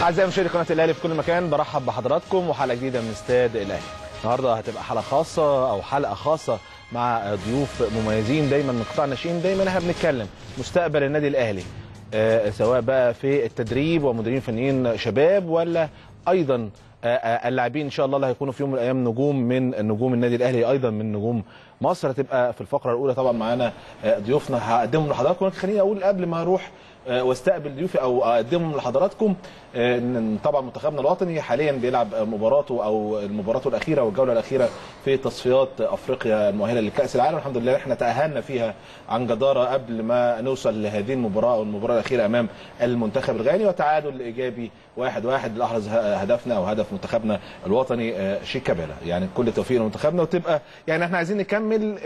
اعزائي مشاهدي قناه الاهلي في كل مكان برحب بحضراتكم وحلقه جديده من استاد الاهلي النهارده هتبقى حلقه خاصه او حلقه خاصه مع ضيوف مميزين دايما من قطاع الناشئين دايما احنا بنتكلم مستقبل النادي الاهلي آه، سواء بقى في التدريب ومديرين فنيين شباب ولا ايضا آه، آه، اللاعبين ان شاء الله اللي هيكونوا في يوم من الايام نجوم من نجوم النادي الاهلي ايضا من نجوم مصر هتبقى في الفقره الاولى طبعا معانا آه، ضيوفنا هقدمهم لحضراتكم ولكن خليني اقول قبل ما اروح آه، واستقبل ضيوفي او اقدمهم لحضراتكم آه، ان طبعا منتخبنا الوطني حاليا بيلعب مباراته او مباراته الاخيره والجوله الاخيره في تصفيات افريقيا المؤهله لكاس العالم الحمد لله احنا تاهلنا فيها عن جداره قبل ما نوصل لهذه المباراه او المباراه الاخيره امام المنتخب الغاني وتعادل ايجابي واحد واحد اللي احرز هدفنا او هدف منتخبنا الوطني آه، شيكابالا يعني كل التوفيق لمنتخبنا وتبقى يعني احنا عايزين نكمل ال-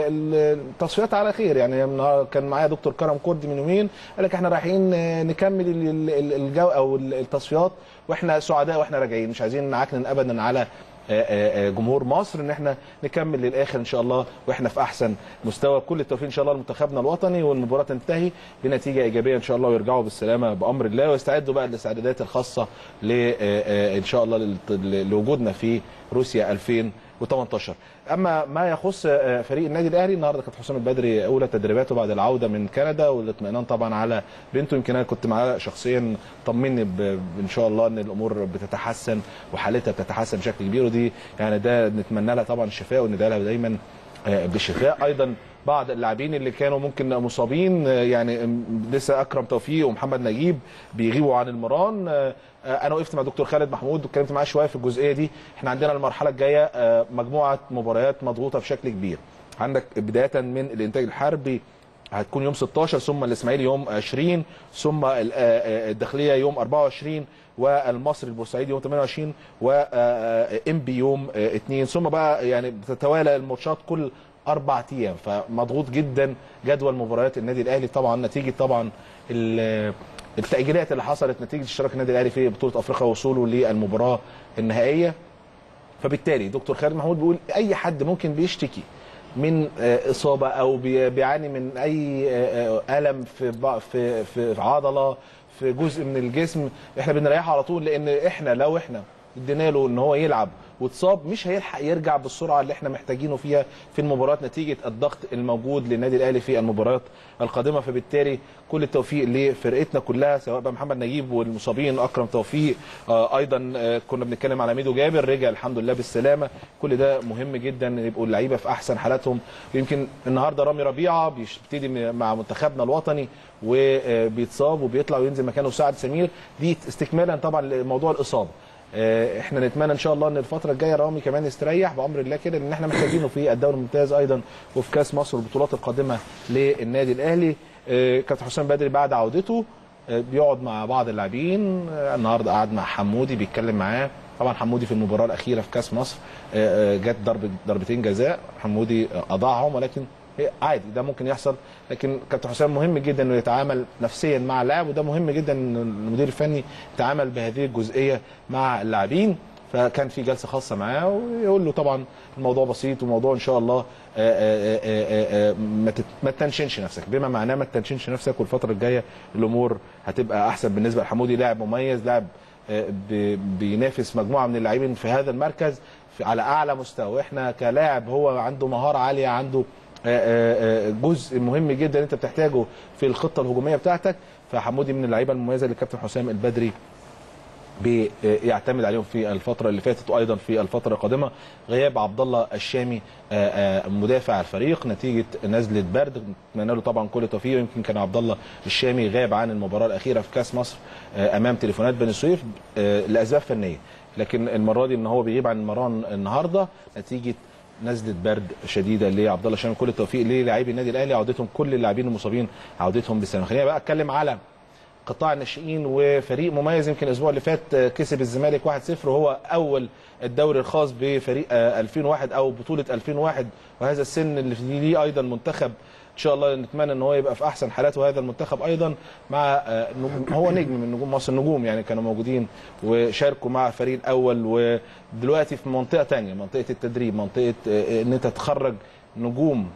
ال- التصفيات على خير يعني النهار- كان معايا دكتور كرم كردي من يومين قال لك احنا رايحين آه، نكمل ال- ال- الجو او ال- التصفيات واحنا سعداء واحنا راجعين مش عايزين نعكنن ابدا على آه، آه، آه، جمهور مصر ان احنا نكمل للاخر ان شاء الله واحنا في احسن مستوى كل التوفيق ان شاء الله لمنتخبنا الوطني والمباراه تنتهي بنتيجه ايجابيه ان شاء الله ويرجعوا بالسلامه بامر الله ويستعدوا بقى للاستعدادات الخاصه ل آه، آه، ان شاء الله لل- لوجودنا في روسيا 2018 اما ما يخص آه، فريق النادي الاهلي النهارده كابتن حسام البدري اولى تدريباته بعد العوده من كندا والاطمئنان طبعا على بنته يمكن انا كنت معاه شخصيا طمني ب- ب- ان شاء الله ان الامور بتتحسن وحالتها بتتحسن بشكل كبير ودي يعني ده نتمنى لها طبعا الشفاء وندعي لها دايما آه، بالشفاء ايضا بعض اللاعبين اللي كانوا ممكن مصابين آه، يعني م- لسه اكرم توفيق ومحمد نجيب بيغيبوا عن المران آه، آه، انا وقفت مع دكتور خالد محمود واتكلمت معاه شويه في الجزئيه دي احنا عندنا المرحله الجايه آه، مجموعه مباريات مضغوطه بشكل كبير عندك بدايه من الانتاج الحربي هتكون يوم 16 ثم الاسماعيلي يوم 20 ثم ال- آه، آه، الداخليه يوم 24 والمصري البورسعيدي يوم 28 وانبي يوم آه، 2 ثم بقى يعني بتتوالى الماتشات كل اربع ايام فمضغوط جدا جدول مباريات النادي الاهلي طبعا نتيجه طبعا ال- التاجيلات اللي حصلت نتيجه اشتراك النادي الاهلي في بطوله افريقيا ووصوله للمباراه النهائيه فبالتالي دكتور خالد محمود بيقول اي حد ممكن بيشتكي من آه، اصابه او بي- بيعاني من اي آه، آه، الم في بع- في في عضله في جزء من الجسم احنا بنريحه على طول لان احنا لو احنا ادينا له ان هو يلعب واتصاب مش هيلحق يرجع بالسرعه اللي احنا محتاجينه فيها في المباراه نتيجه الضغط الموجود للنادي الاهلي في المباريات القادمه فبالتالي كل التوفيق لفرقتنا كلها سواء بقى محمد نجيب والمصابين اكرم توفيق آه ايضا آه كنا بنتكلم على ميدو جابر رجع الحمد لله بالسلامه كل ده مهم جدا ان يبقوا اللعيبه في احسن حالاتهم يمكن النهارده رامي ربيعه بيبتدي مع منتخبنا الوطني وبيتصاب وبيطلع وينزل مكانه سعد سمير دي استكمالا طبعا لموضوع الاصابه آه، احنا نتمنى ان شاء الله ان الفتره الجايه رامي كمان يستريح بامر الله كده لان احنا محتاجينه في الدوري الممتاز ايضا وفي كاس مصر والبطولات القادمه للنادي الاهلي آه، كابتن حسام بدري بعد عودته آه، بيقعد مع بعض اللاعبين آه، النهارده قعد مع حمودي بيتكلم معاه طبعا حمودي في المباراه الاخيره في كاس مصر آه، آه، جت ضرب ضربتين جزاء حمودي آه، اضاعهم ولكن هي عادي ده ممكن يحصل لكن كابتن حسام مهم جدا انه يتعامل نفسيا مع اللاعب وده مهم جدا ان المدير الفني يتعامل بهذه الجزئيه مع اللاعبين فكان في جلسه خاصه معاه ويقول له طبعا الموضوع بسيط وموضوع ان شاء الله آه، آه، آه، آه، ما تت- ما تنشنش نفسك بما معناه ما تنشنش نفسك والفتره الجايه الامور هتبقى احسن بالنسبه لحمودي لاعب مميز لاعب آه، بي- بينافس مجموعه من اللاعبين في هذا المركز في على اعلى مستوى احنا كلاعب هو عنده مهاره عاليه عنده آه، آه، آه، جزء مهم جدا انت بتحتاجه في الخطه الهجوميه بتاعتك فحمودي من اللعيبه المميزه اللي الكابتن حسام البدري بيعتمد عليهم في الفتره اللي فاتت وايضا في الفتره القادمه غياب عبد الله الشامي آه، آه، مدافع الفريق نتيجه نزله برد نتمنى له طبعا كل التوفيق يمكن كان عبد الله الشامي غاب عن المباراه الاخيره في كاس مصر آه، امام تليفونات بني سويف آه، لاسباب فنيه لكن المره دي ان هو بيغيب عن المران النهارده نتيجه نزله برد شديده لعبد الله الشامي كل التوفيق للاعبي النادي الاهلي عودتهم كل اللاعبين المصابين عودتهم بالسلامه خلينا بقى اتكلم على قطاع الناشئين وفريق مميز يمكن الاسبوع اللي فات آه، كسب الزمالك 1-0 وهو اول الدوري الخاص بفريق آه، 2001 او بطوله 2001 وهذا السن اللي فيه ليه ايضا منتخب ان شاء الله نتمنى ان هو يبقى في احسن حالاته هذا المنتخب ايضا مع آه، نجوم هو نجم من نجوم مصر النجوم يعني كانوا موجودين وشاركوا مع الفريق الاول ودلوقتي في منطقه تانية منطقه التدريب منطقه آه، ان انت تخرج نجوم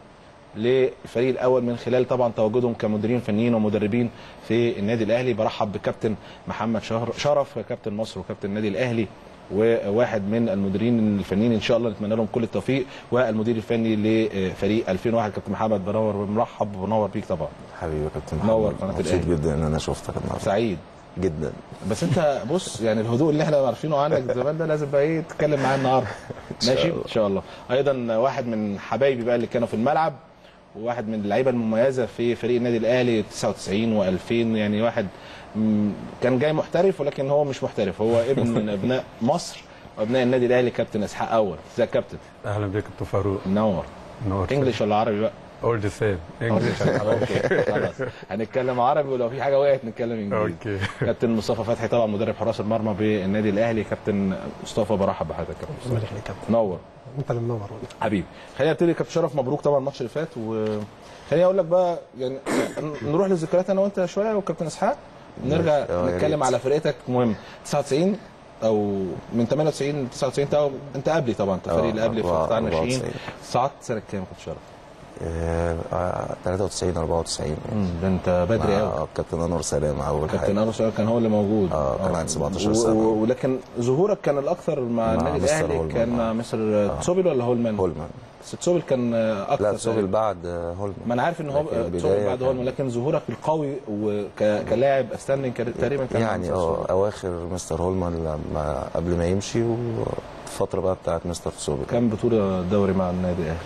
للفريق الاول من خلال طبعا تواجدهم كمديرين فنيين ومدربين في النادي الاهلي برحب بكابتن محمد شهر شرف كابتن مصر وكابتن النادي الاهلي وواحد من المديرين الفنيين ان شاء الله نتمنى لهم كل التوفيق والمدير الفني لفريق 2001 كابتن محمد بنور مرحب ونور بيك طبعا حبيبي يا كابتن نور محمد. قناة مبسوط الأهلي. جدا ان انا شفتك النهارده سعيد جدا بس انت بص يعني الهدوء اللي احنا عارفينه عنك زمان ده لازم بقى ايه تتكلم معايا النهارده شاء ماشي الله. ان شاء الله ايضا واحد من حبايبي بقى اللي كانوا في الملعب وواحد من اللعيبه المميزه في فريق النادي الاهلي 99 و2000 يعني واحد مم، كان جاي محترف ولكن هو مش محترف هو ابن من ابناء مصر وابناء النادي الاهلي كابتن اسحاق اول ازيك يا كابتن اهلا بك دكتور فاروق منور نور انجلش ولا عربي بقى اول ذا سيم انجلش اوكي خلاص هنتكلم عربي ولو في حاجه وقعت نتكلم انجليزي اوكي كابتن مصطفى فتحي طبعا مدرب حراس المرمى بالنادي الاهلي كابتن مصطفى برحب بحضرتك يا كابتن الله مصطفى يخليك يا كابتن نور انت اللي منور حبيبي خلينا نبتدي كابتن شرف مبروك طبعا الماتش اللي فات وخليني اقول لك بقى يعني نروح للذكريات انا وانت شويه وكابتن اسحاق نرجع ماشي. اه، يا نتكلم ريت. على فرقتك مهم 99 او من 98 ل 99 انت انت قبلي طبعا انت الفريق اه، اللي قبلي في اربعة- قطاع الناشئين 94. صعدت سنه كام كابتن شرف؟ آه، آه، 93 94 ده انت بدري قوي مع كابتن انور سلام اول كابتن حاجه انور سؤال كان هو اللي موجود اه، كان عندي 17 و- سنة. و- ولكن ظهورك كان الاكثر مع مع النادي مستر الاهلي هولمان. كان مع اه. مستر تسوبل ولا هولمان؟ هولمان بس تسوبل كان اكثر لا تسوبل تقريبا. بعد آه، هولمان ما انا عارف ان هو لكن البداية تسوبل بعد كان- هولمان لكن ظهورك القوي وكلاعب استندنج كان تقريبا كان مع يعني مستر اه تسوبل. اواخر مستر هولمان لما قبل ما يمشي والفتره بقى بتاعت مستر تسوبل كام بطوله دوري مع النادي الاهلي؟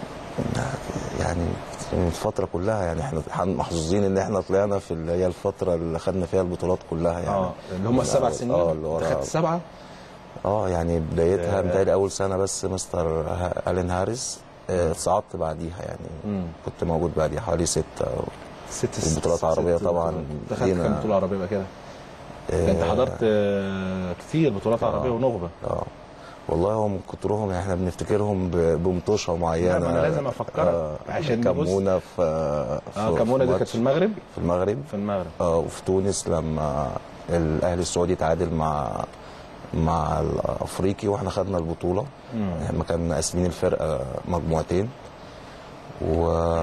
يعني الفترة كلها يعني احنا إحنا محظوظين ان احنا طلعنا في اللي هي الفترة اللي خدنا فيها البطولات كلها يعني اه اللي هم السبع سنين اه اللي انت خدت ورا السبعه اه يعني بدايتها آه. متهيألي اول سنة بس مستر ها- الين هاريس آه، صعدت بعديها يعني مم. كنت موجود بعديها حوالي ستة ست والبطولات عربية طبعا دخلت لينا- كام بطوله عربيه بقى كده؟ ده انت آه، حضرت آه، كتير بطولات عربيه ونخبه اه والله هم من كترهم يعني احنا بنفتكرهم ب- بمطوشه معينه لا، ما أنا لازم أفكرك عشان نبص. كمونه في اه في- كمونه في دي كانت ماتش في المغرب في المغرب في المغرب اه وفي تونس لما الاهلي السعودي تعادل مع مع الافريقي واحنا خدنا البطوله مم. احنا كنا قاسمين الفرقه مجموعتين و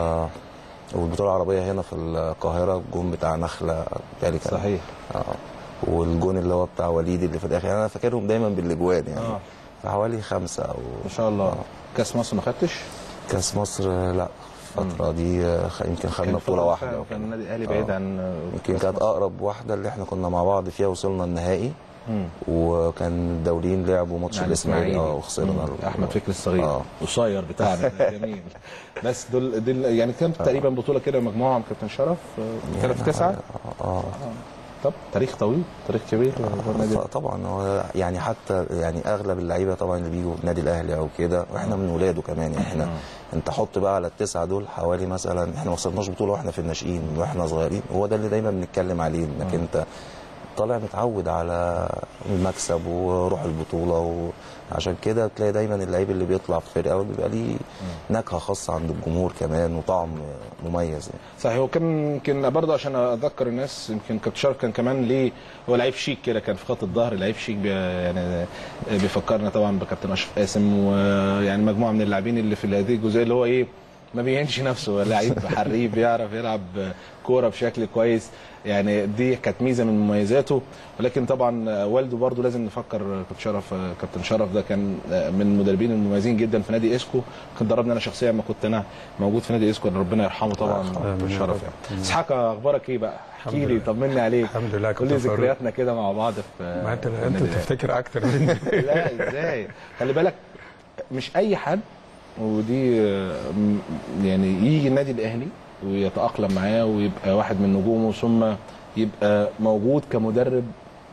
والبطوله العربيه هنا في القاهره الجون بتاع نخله بتاعي كان صحيح اه والجون اللي هو بتاع وليد اللي في الاخر يعني انا فاكرهم دايما بالاجوان يعني اه في حوالي خمسه او ما شاء الله كاس مصر ما خدتش كاس مصر آه، لا الفتره دي آه، خ- يمكن خدنا كان بطوله فترة واحده فعلا أو كان كده. النادي الاهلي بعيد آه. عن آه، يمكن كأس كانت مصر. اقرب واحده اللي احنا كنا مع بعض فيها وصلنا النهائي مم. وكان الدوليين لعبوا ماتش مع الاسماعيلي اه مم. وخسرنا احمد فكري الصغير اه قصير بتاعنا جميل بس دول دول يعني كام تقريبا بطوله كده مجموعه مع كابتن شرف آه، كانت في تسعه اه طب تاريخ طويل تاريخ كبير للنادي ف- طبعا هو يعني حتى يعني اغلب اللعيبه طبعا اللي بيجوا النادي الاهلي او كده واحنا من ولاده كمان يعني احنا انت حط بقى على التسعه دول حوالي مثلا احنا ما وصلناش بطوله واحنا في الناشئين واحنا صغيرين هو ده اللي دايما بنتكلم عليه انك انت طالع متعود على المكسب وروح البطوله وعشان كده تلاقي دايما اللعيب اللي بيطلع في فرقه بيبقى ليه نكهه خاصه عند الجمهور كمان وطعم مميز يعني. صحيح هو كان يمكن برضه عشان اذكر الناس يمكن كابتن شرف كان كمان ليه هو لعيب شيك كده كان في خط الظهر لعيب شيك بي يعني بيفكرنا طبعا بكابتن اشرف قاسم ويعني مجموعه من اللاعبين اللي في هذه الجزئيه اللي هو ايه ما بيهنش نفسه لعيب حريف بيعرف يلعب كوره بشكل كويس يعني دي كانت ميزه من مميزاته ولكن طبعا والده برضه لازم نفكر كابتن شرف كابتن شرف ده كان من المدربين المميزين جدا في نادي اسكو كان دربني انا شخصيا ما كنت انا موجود في نادي اسكو ربنا يرحمه طبعا آمين كابتن يا شرف رب. يعني اسحاق اخبارك ايه بقى الحمد احكي لي لله. طمني عليك الحمد لله قول لي كابتن فاروق. ذكرياتنا كده مع بعض في ما انت في انت النادي الأهلي. تفتكر اكتر مني لا ازاي خلي بالك مش اي حد ودي آه، م- يعني يجي النادي الاهلي ويتاقلم معاه ويبقى واحد من نجومه ثم يبقى موجود كمدرب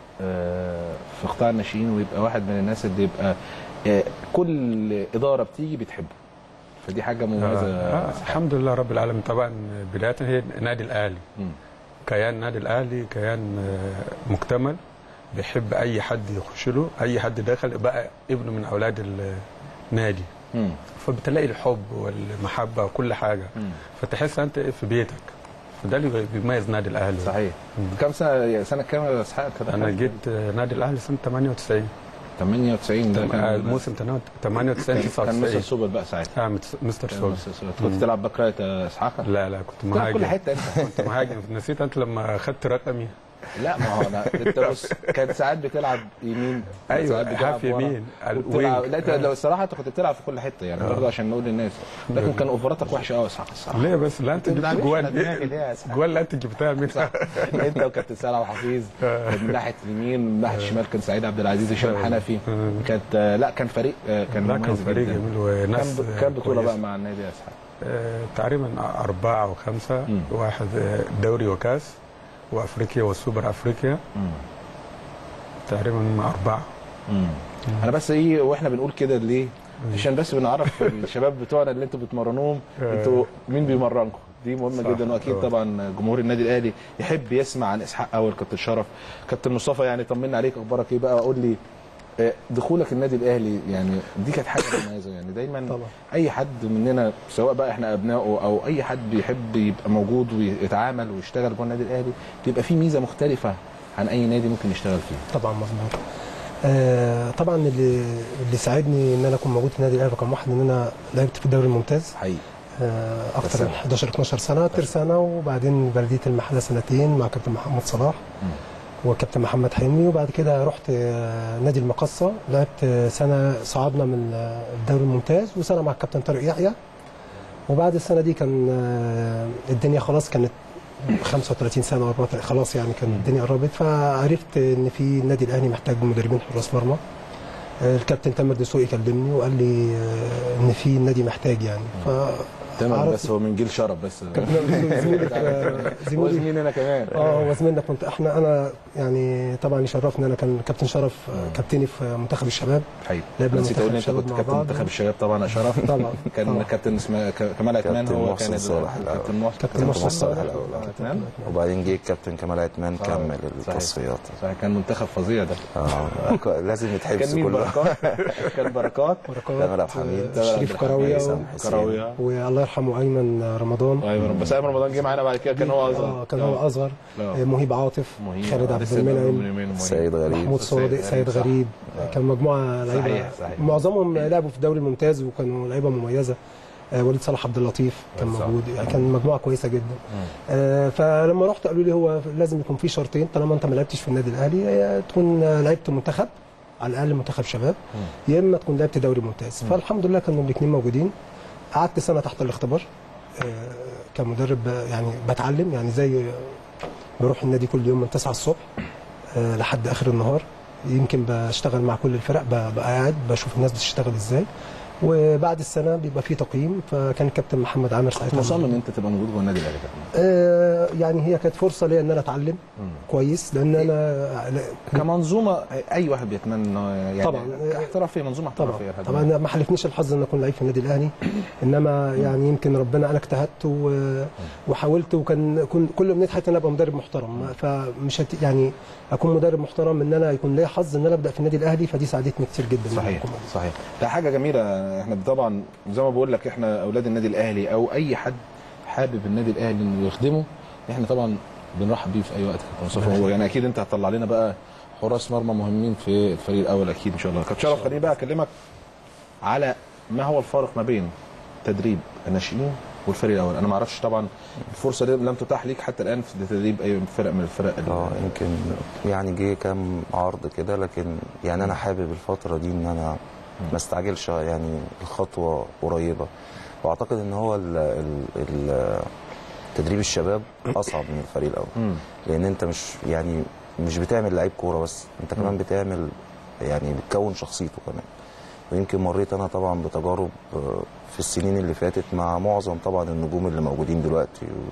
آه، في قطاع الناشئين ويبقى واحد من الناس اللي يبقى آه، كل اداره بتيجي بتحبه فدي حاجه مميزه آه، الحمد لله رب العالمين طبعا بدايه هي النادي الاهلي مم. كيان النادي الاهلي كيان آه، مكتمل بيحب اي حد يخش له اي حد داخل بقى ابنه من اولاد النادي مم. فبتلاقي الحب والمحبه وكل حاجه مم. فتحس انت في بيتك فده اللي بيميز النادي الاهلي صحيح مم. كم سنه سنه كام يا اسحاق كده انا جيت آه، نادي الاهلي سنه 98 98 ده كان موسم 98 كان- كان مستر 99 سوبر بقى ساعتها اه مت- مستر كان سول مستر سوبر. كنت تلعب باك رايت يا اسحاق لا لا كنت تلعب كل مهاجم حته انت كنت مهاجم نسيت انت لما اخذت رقمي لا ما هو انا انت بص كان ساعات بتلعب يمين أيوة، ساعات بتلعب هاف ورا. يمين، وبتلعب- الوينج. لا انت لو الصراحه انت كنت بتلعب في كل حته يعني برضه عشان نقول للناس لكن كان اوفراتك وحشه قوي يا اسحاق الصراحه ليه بس لا انت جبت بتلعبش على دماغي ليه يا جوال اسحاق؟ جوال لا انت جبتها منها انت وكابتن سلام وحفيظ من ناحيه اليمين من ناحيه الشمال كان سعيد عبد العزيز هشام حنفي كانت لا كان فريق كان لا كان مميز فريق جدا. جميل وناس كان كان بطوله كويسة. بقى مع النادي يا اسحاق آه، تقريبا أربعة وخمسة مم. واحد آه، دوري وكاس وأفريقيا والسوبر أفريقيا تقريبا أربعة انا بس ايه واحنا بنقول كده ليه عشان بس بنعرف الشباب بتوعنا اللي انتوا بتمرنوهم انتوا مين بيمرنكم دي مهمه صح. جدا واكيد آه. طبعا جمهور النادي الاهلي يحب يسمع عن اسحاق اول كابتن شرف كابتن مصطفى يعني طمنا عليك اخبارك ايه بقى قول لي آه، دخولك النادي الاهلي يعني دي كانت حاجه مميزه يعني دايما طبعا. اي حد مننا سواء بقى احنا ابنائه او اي حد بيحب يبقى موجود ويتعامل ويشتغل جوه النادي الاهلي بيبقى في ميزه مختلفه عن اي نادي ممكن يشتغل فيه طبعا مظبوط آه طبعا اللي اللي ساعدني ان انا اكون موجود في النادي الاهلي رقم واحد ان انا لعبت في الدوري الممتاز حقيقي آه بس اكتر من 11 12 سنه اكتر سنه وبعدين بلديه المحله سنتين مع كابتن محمد صلاح وكابتن محمد حلمي وبعد كده رحت آه، نادي المقصه لعبت آه، سنه صعدنا من آه، الدوري الممتاز وسنه مع الكابتن طارق يحيى وبعد السنه دي كان آه، الدنيا خلاص كانت 35 سنه 34 خلاص يعني كان الدنيا قربت فعرفت ان في النادي الاهلي محتاج مدربين حراس مرمى آه، الكابتن تامر دسوقي كلمني وقال لي آه، ان في النادي محتاج يعني ف تمام عرفت- بس هو من جيل شرف بس كابتن زميلك آه، هو زميلي زميلنا كمان اه هو زميلنا كنت احنا انا يعني طبعا يشرفني انا كان كابتن شرف آه، كابتني في منتخب الشباب حقيقي لعبنا نسيت اقول ان انت منتخب كنت الشباب كابتن مع بعض. منتخب الشباب طبعا يا شرف طبعا كان طبعا. كابتن اسمه ك- كمال عثمان كابتن هو محسن كان صالح الأول. كابتن محسن كابتن محسن صالح صالح الأول. عثمان وبعدين جه الكابتن كمال عثمان آه، كمل صحيح. التصفيات صحيح كان منتخب فظيع ده اه ك- لازم كان يتحبس مين كله بركات كان بركات تامر عبد بركات الحميد آه، شريف كراويه حسام و- حسين. كراويه والله يرحمه ايمن رمضان ايوه بس ايمن رمضان جه معانا بعد كده كان هو اه اصغر كان هو اصغر لا. آه، مهيب عاطف مهيب. خالد عبد لسه المنعم من يومين مهيب. سيد غريب محمود صادق سيد سيد غريب، صح. غريب كان مجموعه لعيبه صحيح، صحيح. معظمهم لعبوا في الدوري الممتاز وكانوا لعيبه مميزه آه، وليد صلاح عبد اللطيف كان صح. موجود يعني كان مجموعه كويسه جدا آه، فلما رحت قالوا لي هو لازم يكون في شرطين طالما انت ما لعبتش في النادي الاهلي يا تكون آه، لعبت منتخب على الاقل منتخب شباب يا اما تكون لعبت دوري ممتاز فالحمد لله كانوا الاثنين موجودين قعدت سنه تحت الاختبار آه، كمدرب آه، يعني بتعلم يعني زي بروح النادي كل يوم من 9 الصبح آه، لحد اخر النهار يمكن بشتغل مع كل الفرق ب- ببقى قاعد بشوف الناس بتشتغل ازاي وبعد السنه بيبقى في تقييم فكان الكابتن محمد عامر كنت ساعتها مصمم ان انت تبقى موجود جوه النادي الاهلي كمان. آه، يعني هي كانت فرصه ليا ان انا اتعلم كويس لان انا كمنظومه اي واحد بيتمنى إنه يعني طبعا. احترافيه منظومه طبعا احترافيه لحد طبعا أنا ما حالفنيش الحظ ان اكون لعيب في النادي الاهلي انما يعني يمكن ربنا انا اجتهدت و- وحاولت وكان كن- كل امنيه حياتي ان أنا ابقى مدرب محترم فمش هت يعني اكون مدرب محترم ان انا يكون ليا حظ ان انا ابدا في النادي الاهلي فدي ساعدتني كتير جدا إن أنا صحيح أكون موجود. صحيح ده حاجه جميله احنا طبعا زي ما بقول لك احنا اولاد النادي الاهلي او اي حد حابب النادي الاهلي انه يخدمه احنا طبعا بنرحب بيه في اي وقت كابتن مصطفى هو يعني اكيد انت هتطلع لنا بقى حراس مرمى مهمين في الفريق الاول اكيد ان شاء الله كابتن شرف خليني بقى اكلمك على ما هو الفارق ما بين تدريب الناشئين والفريق الاول انا ما اعرفش طبعا الفرصه دي لم تتاح ليك حتى الان في تدريب اي فرق من الفرق ال- اه يمكن يعني جه كام عرض كده لكن يعني انا حابب الفتره دي ان انا ما استعجلش يعني الخطوه قريبه واعتقد ان هو ال ال ال تدريب الشباب اصعب من الفريق الاول مم. لان انت مش يعني مش بتعمل لعيب كوره بس انت كمان بتعمل يعني بتكون شخصيته كمان ويمكن مريت انا طبعا بتجارب آه، في السنين اللي فاتت مع معظم طبعا النجوم اللي موجودين دلوقتي و-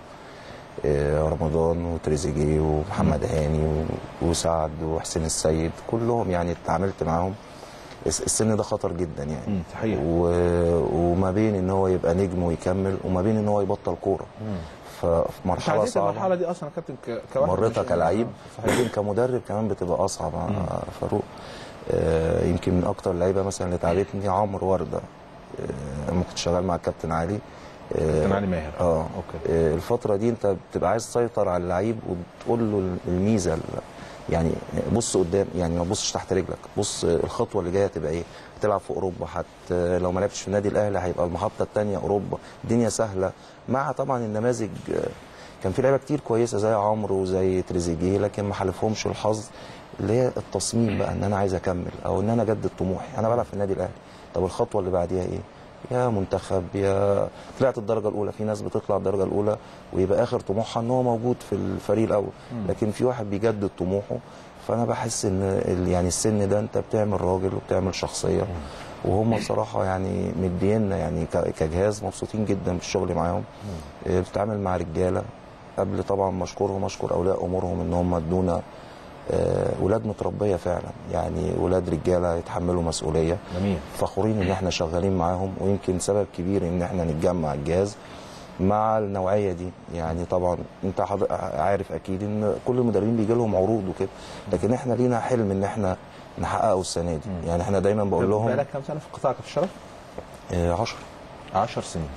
آه، رمضان وتريزيجيه ومحمد هاني و- وسعد وحسين السيد كلهم يعني اتعاملت معاهم الس- السن ده خطر جدا يعني مم، صحيح. و... وما بين ان هو يبقى نجم ويكمل وما بين ان هو يبطل كوره ففي مش مرحله عديت صعبه المرحله دي اصلا يا كابتن ك- كواحد مرتها مش- كلعيب صحيح لكن كمدرب كمان بتبقى اصعب يا فاروق آه، يمكن من اكتر اللعيبه مثلا اللي تعبتني عمرو ورده آه، لما كنت شغال مع الكابتن علي آه، كابتن علي ماهر اه اوكي آه، الفتره دي انت بتبقى عايز تسيطر على اللعيب وتقول له الميزه يعني بص قدام يعني ما تبصش تحت رجلك بص الخطوه اللي جايه تبقى ايه هتلعب في اوروبا حتى لو ما لعبتش في النادي الاهلي هيبقى المحطه الثانيه اوروبا الدنيا سهله مع طبعا النماذج آه، كان في لعيبه كتير كويسه زي عمرو وزي تريزيجيه لكن ما حالفهمش الحظ اللي هي التصميم بقى ان انا عايز اكمل او ان انا اجدد طموحي انا بلعب في النادي الاهلي طب الخطوه اللي بعديها ايه يا منتخب يا طلعت الدرجه الاولى في ناس بتطلع الدرجه الاولى ويبقى اخر طموحها ان هو موجود في الفريق الاول لكن في واحد بيجدد طموحه فانا بحس ان ال- يعني السن ده انت بتعمل راجل وبتعمل شخصيه وهم بصراحه يعني مدينا يعني ك- كجهاز مبسوطين جدا بالشغل معاهم آه، بتتعامل مع رجاله قبل طبعا مشكورهم اشكر اولياء امورهم ان هم ادونا آه، ولاد متربيه فعلا يعني ولاد رجاله يتحملوا مسؤوليه جميل فخورين ان احنا شغالين معاهم ويمكن سبب كبير ان احنا نتجمع الجهاز مع النوعيه دي يعني طبعا انت حض- عارف اكيد ان كل المدربين بيجي لهم عروض وكده لكن احنا لينا حلم ان احنا نحققه السنه دي يعني احنا دايما بقول لهم بقالك كام سنه في قطاع كابتن شرف؟ 10 10 سنين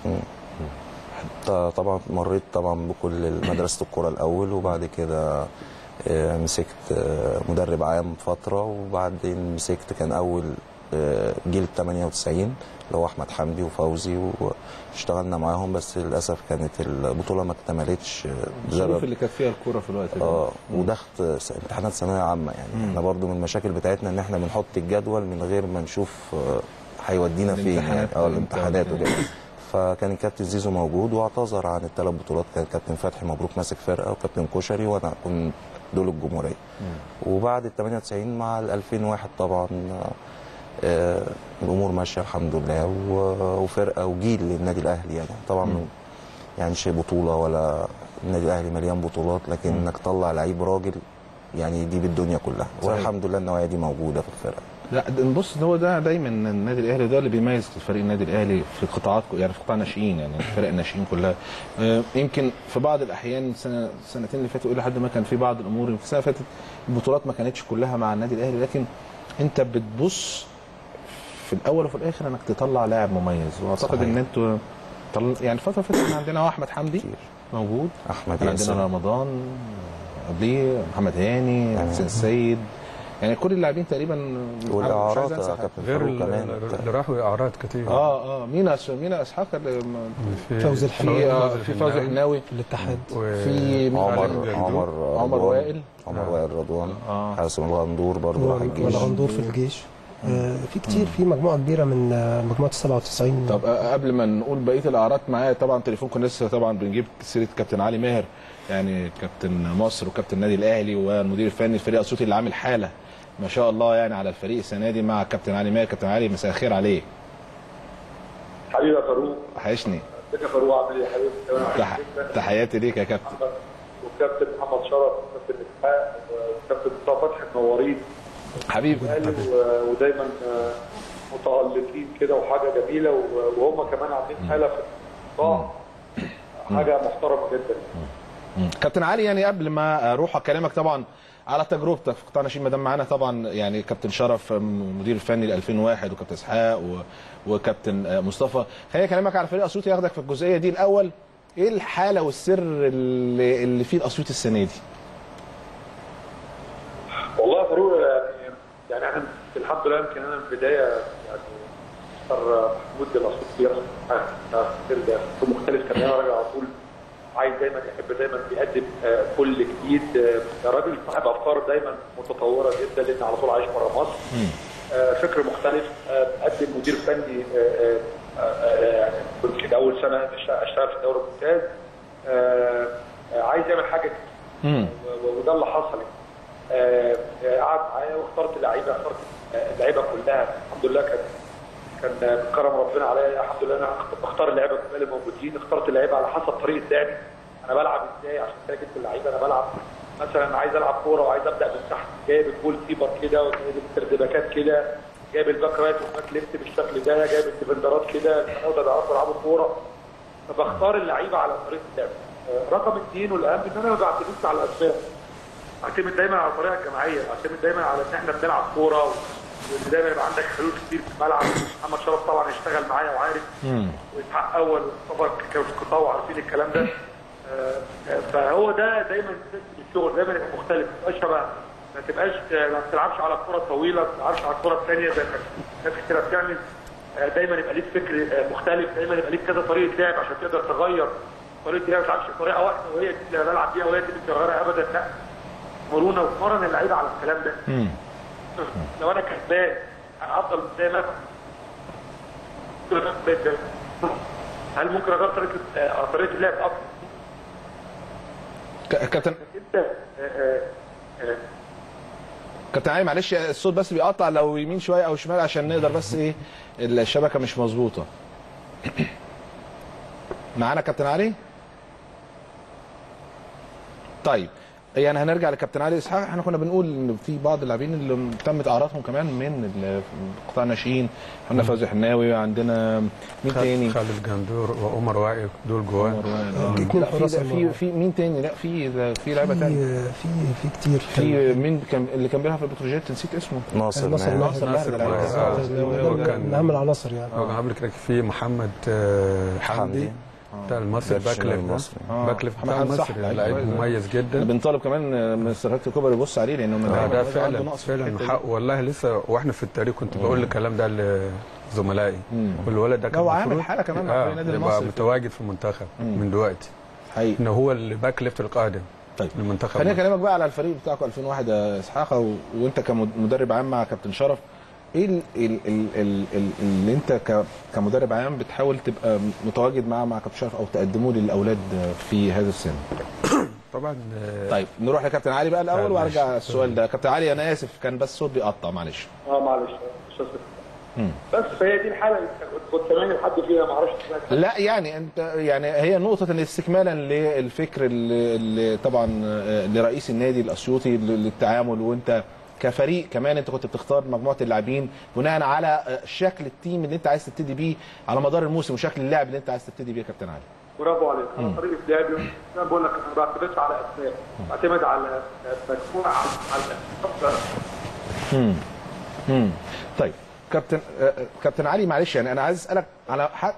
طبعا مريت طبعا بكل مدرسه الكره الاول وبعد كده آه، مسكت آه، مدرب عام فتره وبعدين مسكت كان اول آه، جيل 98 اللي هو احمد حمدي وفوزي واشتغلنا معاهم بس للاسف كانت البطوله ما اكتملتش آه، الظروف بسبب اللي كانت فيها الكوره في الوقت ده اه وضغط س- امتحانات ثانويه عامه يعني احنا برضو من المشاكل بتاعتنا ان احنا بنحط الجدول من غير ما نشوف آه، هيودينا فين يعني الامتحانات اه امتى الامتحانات وكده. وكده فكان الكابتن زيزو موجود واعتذر عن الثلاث بطولات كان كابتن فتحي مبروك ماسك فرقه وكابتن كشري وانا كنت دول الجمهوريه وبعد ال 98 مع ال 2001 طبعا آه، الامور ماشيه الحمد لله و- وفرقه وجيل للنادي الاهلي يعني طبعا يعني شيء بطوله ولا النادي الاهلي مليان بطولات لكن انك تطلع لعيب راجل يعني دي بالدنيا كلها صحيح. والحمد لله النوعيه دي موجوده في الفرقه لا ده- نبص ان هو ده دايما النادي الاهلي ده اللي بيميز فريق النادي الاهلي في قطاعات يعني في قطاع الناشئين يعني فرق الناشئين كلها آه، يمكن في بعض الاحيان سنه سنتين اللي فاتوا الى حد ما كان في بعض الامور يمكن السنه اللي فاتت البطولات ما كانتش كلها مع النادي الاهلي لكن انت بتبص في الاول وفي الاخر انك تطلع لاعب مميز واعتقد صحيح. ان انتوا طل... يعني الفتره اللي فاتت كان عندنا احمد حمدي كتير. موجود احمد كان عندنا ياسر رمضان قبليه محمد هاني تمام. حسين السيد يعني كل اللاعبين تقريبا مش عايز والاعارات أنسى يا حد. كابتن غير فاروق ال- كمان اللي راحوا اعارات كتير اه اه مينا مينا اسحاق اللي م- فوزي الحناوي. في آه في فوزي الحناوي في الاتحاد و- في مين عمر علي؟ عمر عمر رضوان. وائل. عمر وائل رضوان آه. حاسم الغندور برضه راح الجيش والغندور في الجيش آه، في كتير في مجموعه كبيره من آه، مجموعه ال 97 طب آه، قبل ما نقول بقيه الاعارات معايا طبعا تليفونكم لسه طبعا بنجيب سيره كابتن علي ماهر يعني كابتن مصر وكابتن النادي الاهلي والمدير الفني الفريق الاسيوطي اللي عامل حاله ما شاء الله يعني على الفريق السنه دي مع كابتن علي ماهر كابتن علي مساء الخير عليك حبيبي يا فاروق وحشني ازيك يا فاروق عامل ايه يا حبيبي تمام تح... جدا. تحياتي ليك يا كابتن محمد وكابتن محمد شرف وكابتن اسحاق وكابتن مصطفى فتحي منورين حبيبي الاهلي و- ودايما آه، متالقين كده وحاجه جميله و- وهم كمان عاملين حاله في القطاع حاجه محترمه جدا مم. كابتن علي يعني قبل ما اروح اكلمك طبعا على تجربتك في قطاع ناشئين ما دام معانا طبعا يعني كابتن شرف المدير الفني ل 2001 وكابتن اسحاق و... وكابتن آه، مصطفى خليني اكلمك على فريق اسيوطي ياخدك في الجزئيه دي الاول ايه الحاله والسر اللي, اللي فيه الاسيوطي السنه دي؟ والله يا فاروق يعني يعني احنا الحمد لله يمكن انا من البدايه يعني مستر محمود الاسيوطي ترجع مختلف كان انا راجل على طول عايز دايما يحب دايما بيقدم آه، كل جديد آه، راجل صاحب افكار دايما متطوره جدا لان على طول عايش بره مصر آه، فكر مختلف آه، قدم مدير فني آه، آه، آه، آه، كنت كده اول سنه اشتغل في الدوري الممتاز آه، آه، عايز يعمل حاجه جديدة. امم و- وده اللي حصل آه، آه، قعد معايا واخترت اللعيبه اخترت آه، اللعيبه كلها الحمد لله كان كان آه، بكرم ربنا عليا الحمد لله انا بختار اللعيبه كلها اللي موجودين اخترت اللعيبه على حسب طريقه لعبي انا بلعب ازاي عشان كده جبت اللعيبه انا بلعب مثلا عايز العب كوره وعايز ابدا من تحت جايب الجول كيبر كده وجايب الترتيبات كده جايب الباك رايت والباك ليفت بالشكل ده جايب الديفندرات كده اقدر بيعرفوا يلعبوا كوره فبختار اللعيبه على طريقه اللعب آه، رقم اثنين والاهم ان انا ما بعتمدش على الاسباب اعتمد دايما على الطريقه الجماعيه اعتمد دايما على ان احنا بنلعب كوره وان دايما يبقى عندك حلول كتير في الملعب محمد شرف طبعا اشتغل معايا وعارف واسحاق اول ومصطفى كانوا في القطاع وعارفين الكلام ده آه، آه، فهو ده دايما الشغل دايما يبقى مختلف ما يبقاش شبه ما تبقاش ما بتلعبش على الكره الطويله ما بتلعبش على الكره الثانيه زي ما ناس كتير بتعمل آه، دايما يبقى ليك فكر آه، مختلف دايما يبقى ليك كذا طريقه لعب عشان تقدر تغير طريقه اللعب ما تلعبش بطريقه واحده وهي دي اللي أنا بلعب بيها وهي دي اللي بتغيرها ابدا لا مرونه وتمرن اللعيبه على الكلام ده مم. لو انا كسبان انا افضل زي ما هل ممكن اغير طريقه آه، طريقه اللعب اكتر ك- كابتن انت آه، آه، آه، كابتن علي معلش الصوت بس بيقطع لو يمين شويه او شمال عشان نقدر بس ايه الشبكه مش مظبوطه معانا كابتن علي طيب يعني هنرجع لكابتن علي اسحاق احنا كنا بنقول ان في بعض اللاعبين اللي تمت اعاراتهم كمان من ال- قطاع الناشئين عندنا فوزي حناوي عندنا مين تاني خالد جندور وعمر وائل دول جوان اتنين لا في حراس في المرمى. في مين تاني لا في ده في لعيبه تانية في في في كتير في مين كان اللي كان بيلعب في البتروجيت نسيت اسمه ناصر ناصر ماهر. ناصر ناصر ماهر ماهر. ده. آه. هو كان- من اهم العناصر يعني هو قبل كده في محمد آه، حمدي حمدي. بتاع المصري باك شمال باكليف ده. المصري. آه. باكليف محمد بتاع حمدي صح، المصري لعيب لعيب كويس. مميز جدا بنطالب كمان مستر هيكتور كوبر يبص عليه لانه من آه، اللعيبة ده اللي عنده فعلا نقص في فعلا الحتة دي. حق والله لسه واحنا في التاريخ كنت بقول الكلام ده لزملائي مم. والولد ده كان هو عامل المفروض- حالة كمان مع آه فريق النادي يبقى المصري. متواجد في المنتخب من دلوقتي حقيقي ان هو الباك ليفت القادم طيب للمنتخب خليني اكلمك بقى على الفريق بتاعكم 2001 يا اسحاق و... وانت كمدرب عام مع كابتن شرف ايه ال... ال... ال... ال... ال... اللي انت ك... كمدرب عام بتحاول تبقى متواجد معاه مع كابتن شرف او تقدموه للاولاد في هذا السن طبعا آه، طيب نروح لكابتن علي بقى الاول آه، وارجع ماشي. السؤال ده كابتن علي انا اسف كان بس الصوت بيقطع معلش اه معلش مش هسكت. مم. بس فهي دي الحاله اللي كنت كمان لحد فيها ما اعرفش اسمها. لا يعني انت يعني هي نقطة استكمالا للفكر اللي, اللي طبعا آه، لرئيس النادي الاسيوطي للتعامل وانت كفريق كمان انت كنت بتختار مجموعة اللاعبين بناء على آه، شكل التيم اللي انت عايز تبتدي بيه على مدار الموسم وشكل اللعب اللي انت عايز تبتدي بيه يا كابتن علي. برافو عليك انا طريقه لعبي زي ما بقول لك انا ما بعتمدش على اسماء بعتمد على مجموعه على على امم امم طيب كابتن آه، آه، كابتن علي معلش يعني انا عايز اسالك على حق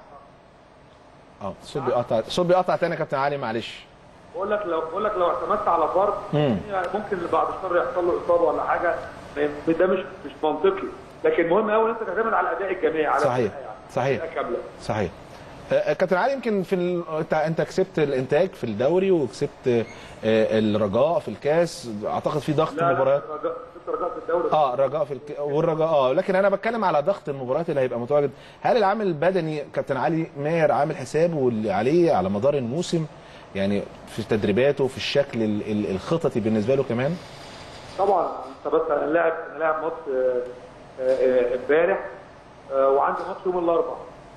اه الصوت بيقطع الصوت بيقطع تاني يا كابتن علي معلش. بقول لك لو بقول لك لو اعتمدت على فرد مم. يعني ممكن بعد الشر يحصل له اصابه ولا حاجه ما- ده مش مش منطقي لكن مهم قوي ان انت تعتمد على الاداء الجماعي على صحيح. الفرقة يعني. صحيح. فرقة كامله صحيح آه، كابتن علي يمكن في ال... انت انت كسبت الانتاج في الدوري وكسبت آه، الرجاء في الكاس اعتقد في ضغط لا مباريات لا رجاء ست رجاء في الدوري اه رجاء في الك... والرجاء اه لكن انا بتكلم على ضغط المباريات اللي هيبقى متواجد هل العامل البدني كابتن علي ماهر عامل حسابه واللي عليه على مدار الموسم يعني في تدريباته في الشكل ال- ال- الخططي بالنسبه له كمان طبعا انت بس انا لاعب انا لاعب ماتش آه، آه، امبارح آه، وعندي ماتش يوم الاربعاء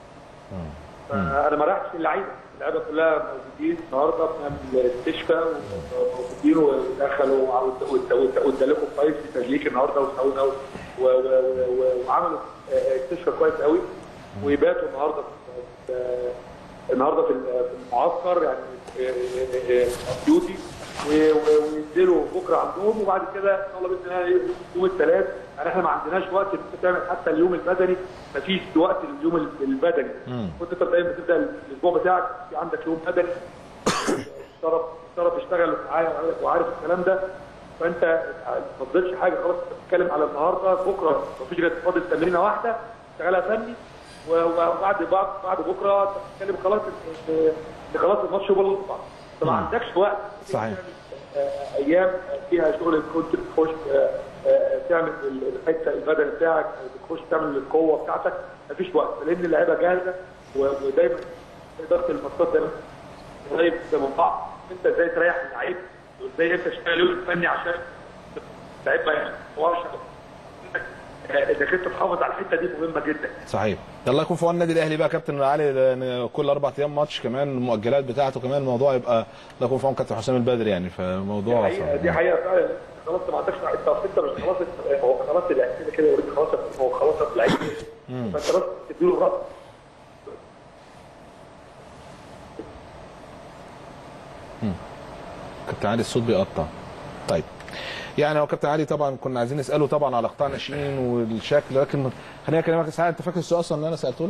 انا ما ريحتش اللعيبه اللعيبه كلها موجودين النهارده بنعمل استشفاء وموجودين ودخلوا وادالكم كويس في تدليك النهارده وسوينا و- و- و- و- وعملوا آه، استشفاء كويس قوي ويباتوا النهارده في- في- النهارده في في المعسكر يعني ديوتي وينزلوا بكره عندهم وبعد كده ان شاء الله باذن الله إيه، يوم الثلاث يعني احنا ما عندناش وقت إن أنت تعمل حتى اليوم البدني ما فيش وقت لليوم البدني كنت انت دايما بتبدا الاسبوع بتاعك في عندك يوم بدني شرف شرف اشتغل معايا وعارف- وعارف الكلام ده فانت ما تفضلش حاجه خلاص انت بتتكلم على النهارده بكره مفيش غير فاضل تمرينه واحده شغالها فني و- وبعد بعد بعد بكره انت بتتكلم خلاص إن- ان خلاص الماتش يوم الاربعاء فما عندكش وقت صحيح. آه، ايام فيها شغل كنت بتخش آه، آه، تعمل الحته البدني بتاعك أو بتخش تعمل القوه بتاعتك مفيش وقت لان اللعيبه جاهزه و- ودايما اداره الماتشات دايما قريب من بعض انت ازاي تريح اللعيب وازاي انت تشتغل يوم فني عشان اللعيب ما يحورش آه، انك انت تحافظ على الحته دي مهمه جدا صحيح الله يكون في عون النادي الاهلي بقى كابتن علي لان كل اربع ايام ماتش كمان المؤجلات بتاعته كمان الموضوع يبقى الله يكون في عون كابتن حسام البدري يعني دي فموضوع حقيقه صعب. دي حقيقه فعلا خلاص ما عندكش انت اصل انت مش خلاص انت- هو خلاص اللعيب كده كده اوريدي خلاص هو خلاص اللعيب فانت بس تديله رأس كابتن علي الصوت بيقطع طيب يعني هو كابتن علي طبعا كنا عايزين نساله طبعا على قطاع ناشئين والشكل لكن خليني اكلمك ساعه انت فاكر السؤال اصلا اللي انا سالته لك؟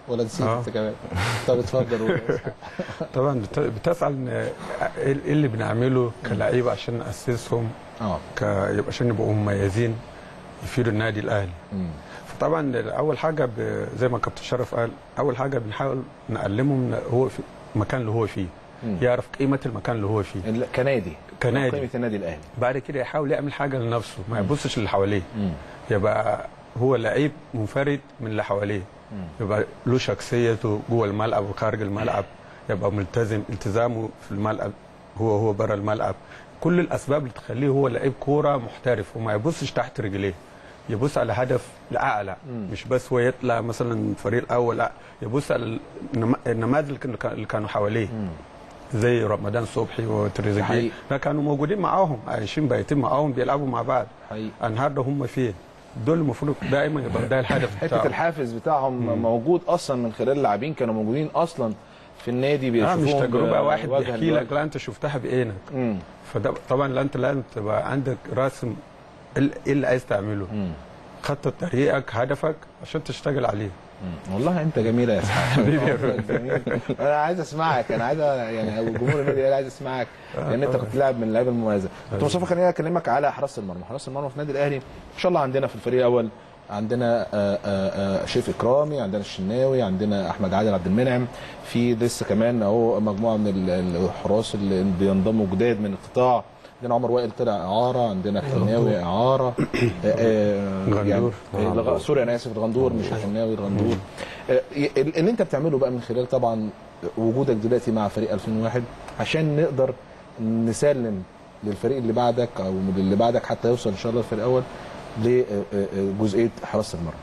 ولا نسيت آه. انت كمان طب اتفضل قول. طبعا بت- بتسال إن ايه إيه اللي بنعمله كلعيبه عشان ناسسهم اه ك... يبقى عشان يبقوا مميزين يفيدوا النادي الاهلي مم. فطبعا اول حاجه ب... زي ما كابتن شرف قال اول حاجه بنحاول نعلمهم إن هو في المكان اللي هو فيه مم. يعرف قيمه المكان اللي هو فيه ال- كنادي كنادي. قيمه النادي الاهلي بعد كده يحاول يعمل حاجه لنفسه ما يبصش اللي حواليه مم. يبقى هو لعيب منفرد من اللي حواليه يبقى له شخصيته جوه الملعب وخارج الملعب يبقى ملتزم التزامه في الملعب هو هو بره الملعب كل الاسباب اللي تخليه هو لعيب كوره محترف وما يبصش تحت رجليه يبص على هدف الاعلى مش بس هو يطلع مثلا فريق الاول لا يبص على النما- النماذج اللي كانوا- اللي كانوا حواليه زي رمضان صبحي حقيقي. وتريزيجيه ده كانوا موجودين معاهم عايشين بايتين معاهم بيلعبوا مع بعض حقيقي. النهارده هم فين دول المفروض دائما يبقى ده الهدف حته بتاعهم. الحافز بتاعهم موجود اصلا من خلال اللاعبين كانوا موجودين اصلا في النادي اه بيشوفوهم مش تجربه ب- واحد وجها بيحكي لوجه. لك لا انت شفتها بعينك مم. فده طبعا لا انت لازم تبقى عندك راسم ال- ايه اللي عايز تعمله مم. خطط طريقك هدفك عشان تشتغل عليه مم. والله انت جميله يا اسحاق حبيبي يا والله جميل. انا عايز اسمعك انا عايز يعني أو جمهور النادي الاهلي عايز اسمعك لان انت كنت لاعب من اللعيبه المميزه كنت مصطفى خليني اكلمك على حراسه المرمى حراسه المرمى في النادي الاهلي ان شاء الله عندنا في الفريق الاول عندنا آه، آه، آه، شريف اكرامي عندنا الشناوي عندنا احمد عادل عبد المنعم في لسه كمان اهو مجموعه من ال- الحراس اللي بينضموا جداد من القطاع عندنا عمر وائل طلع اعاره عندنا الحناوي اعاره آه، آه، غندور. يعني آه، لغ- سوري انا اسف الغندور مش الحناوي الغندور آه، ال- اللي انت بتعمله بقى من خلال طبعا وجودك دلوقتي مع فريق 2001 عشان نقدر نسلم للفريق اللي بعدك او اللي بعدك حتى يوصل ان شاء الله الفريق الاول لجزئيه حراسه المرمى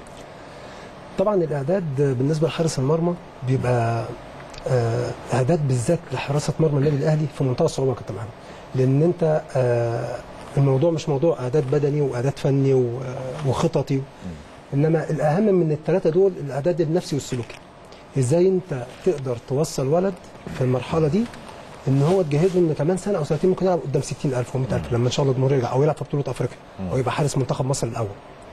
طبعا الاعداد بالنسبه لحارس المرمى بيبقى آه، اعداد بالذات لحراسه مرمى النادي الاهلي في منتهى الصعوبه يا كابتن محمد لان انت آه، الموضوع مش موضوع اعداد بدني واعداد فني و- وخططي انما الاهم من الثلاثه دول الاعداد النفسي والسلوكي ازاي انت تقدر توصل ولد في المرحله دي ان هو تجهزه ان كمان سنه او سنتين ممكن يلعب قدام 60000 و100000 لما ان شاء الله الجمهور يرجع او يلعب في بطوله افريقيا او يبقى حارس منتخب مصر الاول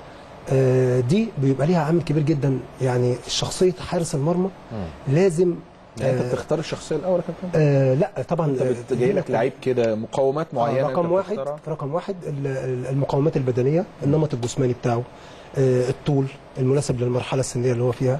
آه، دي بيبقى ليها عامل كبير جدا يعني شخصيه حارس المرمى لازم يعني انت آه، بتختار الشخصيه الاول يا كابتن آه لا طبعا انت آه، بت- جاي لك لعيب كده مقومات آه، معينه رقم انت واحد بتختارها؟ رقم واحد ال- ال- المقاومات البدنيه النمط الجسماني بتاعه آه الطول المناسب للمرحله السنيه اللي هو فيها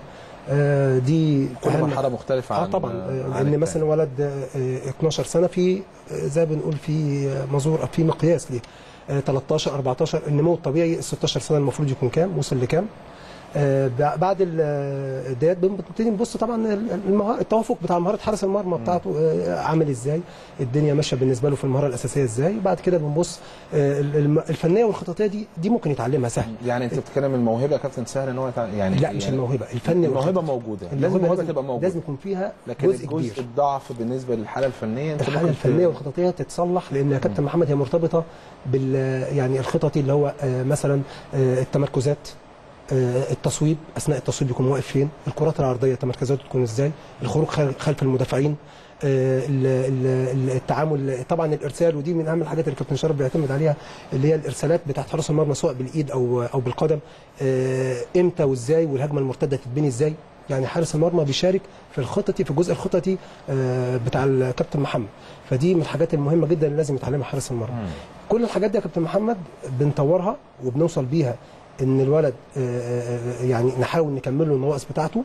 آه دي كل أهم- مرحله مختلفه اه عن طبعا عن آه، لان التاني. مثلا ولد آه، 12 سنه في آه، زي ما بنقول في آه، مزور في مقياس ليه آه، 13 14 النمو الطبيعي ال 16 سنه المفروض يكون كام وصل لكام آه، بع- بعد ال- آه، ديت بنبتدي نبص طبعا ال- المهار التوافق بتاع مهاره حارس المرمى بتاعته آه، عامل ازاي الدنيا ماشيه بالنسبه له في المهاره الاساسيه ازاي بعد كده بنبص آه، ال- الم- الفنيه والخططيه دي دي ممكن يتعلمها سهل يعني انت بتتكلم الموهبه يا كابتن سهل ان هو يتع... يعني لا مش يعني الموهبه الفن الموهبه والخطط. موجوده لازم الموهبه تبقى موجوده لازم يكون فيها لكن جزء الجزء كبير الضعف بالنسبه للحاله الفنيه انت الحاله ممكن الفنيه ت- والخططيه تتصلح لان يا كابتن محمد هي مرتبطه بال يعني الخططي اللي هو آه، مثلا آه، التمركزات آه، التصويب اثناء التصويب يكون واقف فين الكرات العرضيه تمركزاته تكون ازاي الخروج خل- خلف المدافعين آه، ال- ال- ال- التعامل طبعا الارسال ودي من اهم الحاجات اللي كابتن شرف بيعتمد عليها اللي هي الارسالات بتاعت حراس المرمى سواء بالايد او او بالقدم آه، امتى وازاي والهجمه المرتده تتبني ازاي يعني حارس المرمى بيشارك في الخططي في الجزء الخططي آه، بتاع الكابتن محمد فدي من الحاجات المهمه جدا اللي لازم يتعلمها حارس المرمى كل الحاجات دي يا كابتن محمد بنطورها وبنوصل بيها ان الولد آه، آه، يعني نحاول نكمل له النواقص بتاعته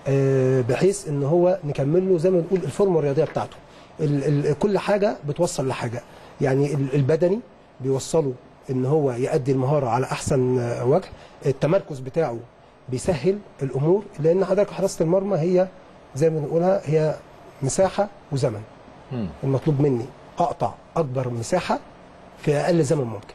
آه، بحيث ان هو نكمل له زي ما بنقول الفورمه الرياضيه بتاعته ال ال كل حاجه بتوصل لحاجه يعني ال- البدني بيوصله ان هو يؤدي المهاره على احسن آه، وجه التمركز بتاعه بيسهل الامور لان حضرتك حراسه المرمى هي زي ما بنقولها هي مساحه وزمن مم. المطلوب مني اقطع اكبر مساحه في اقل زمن ممكن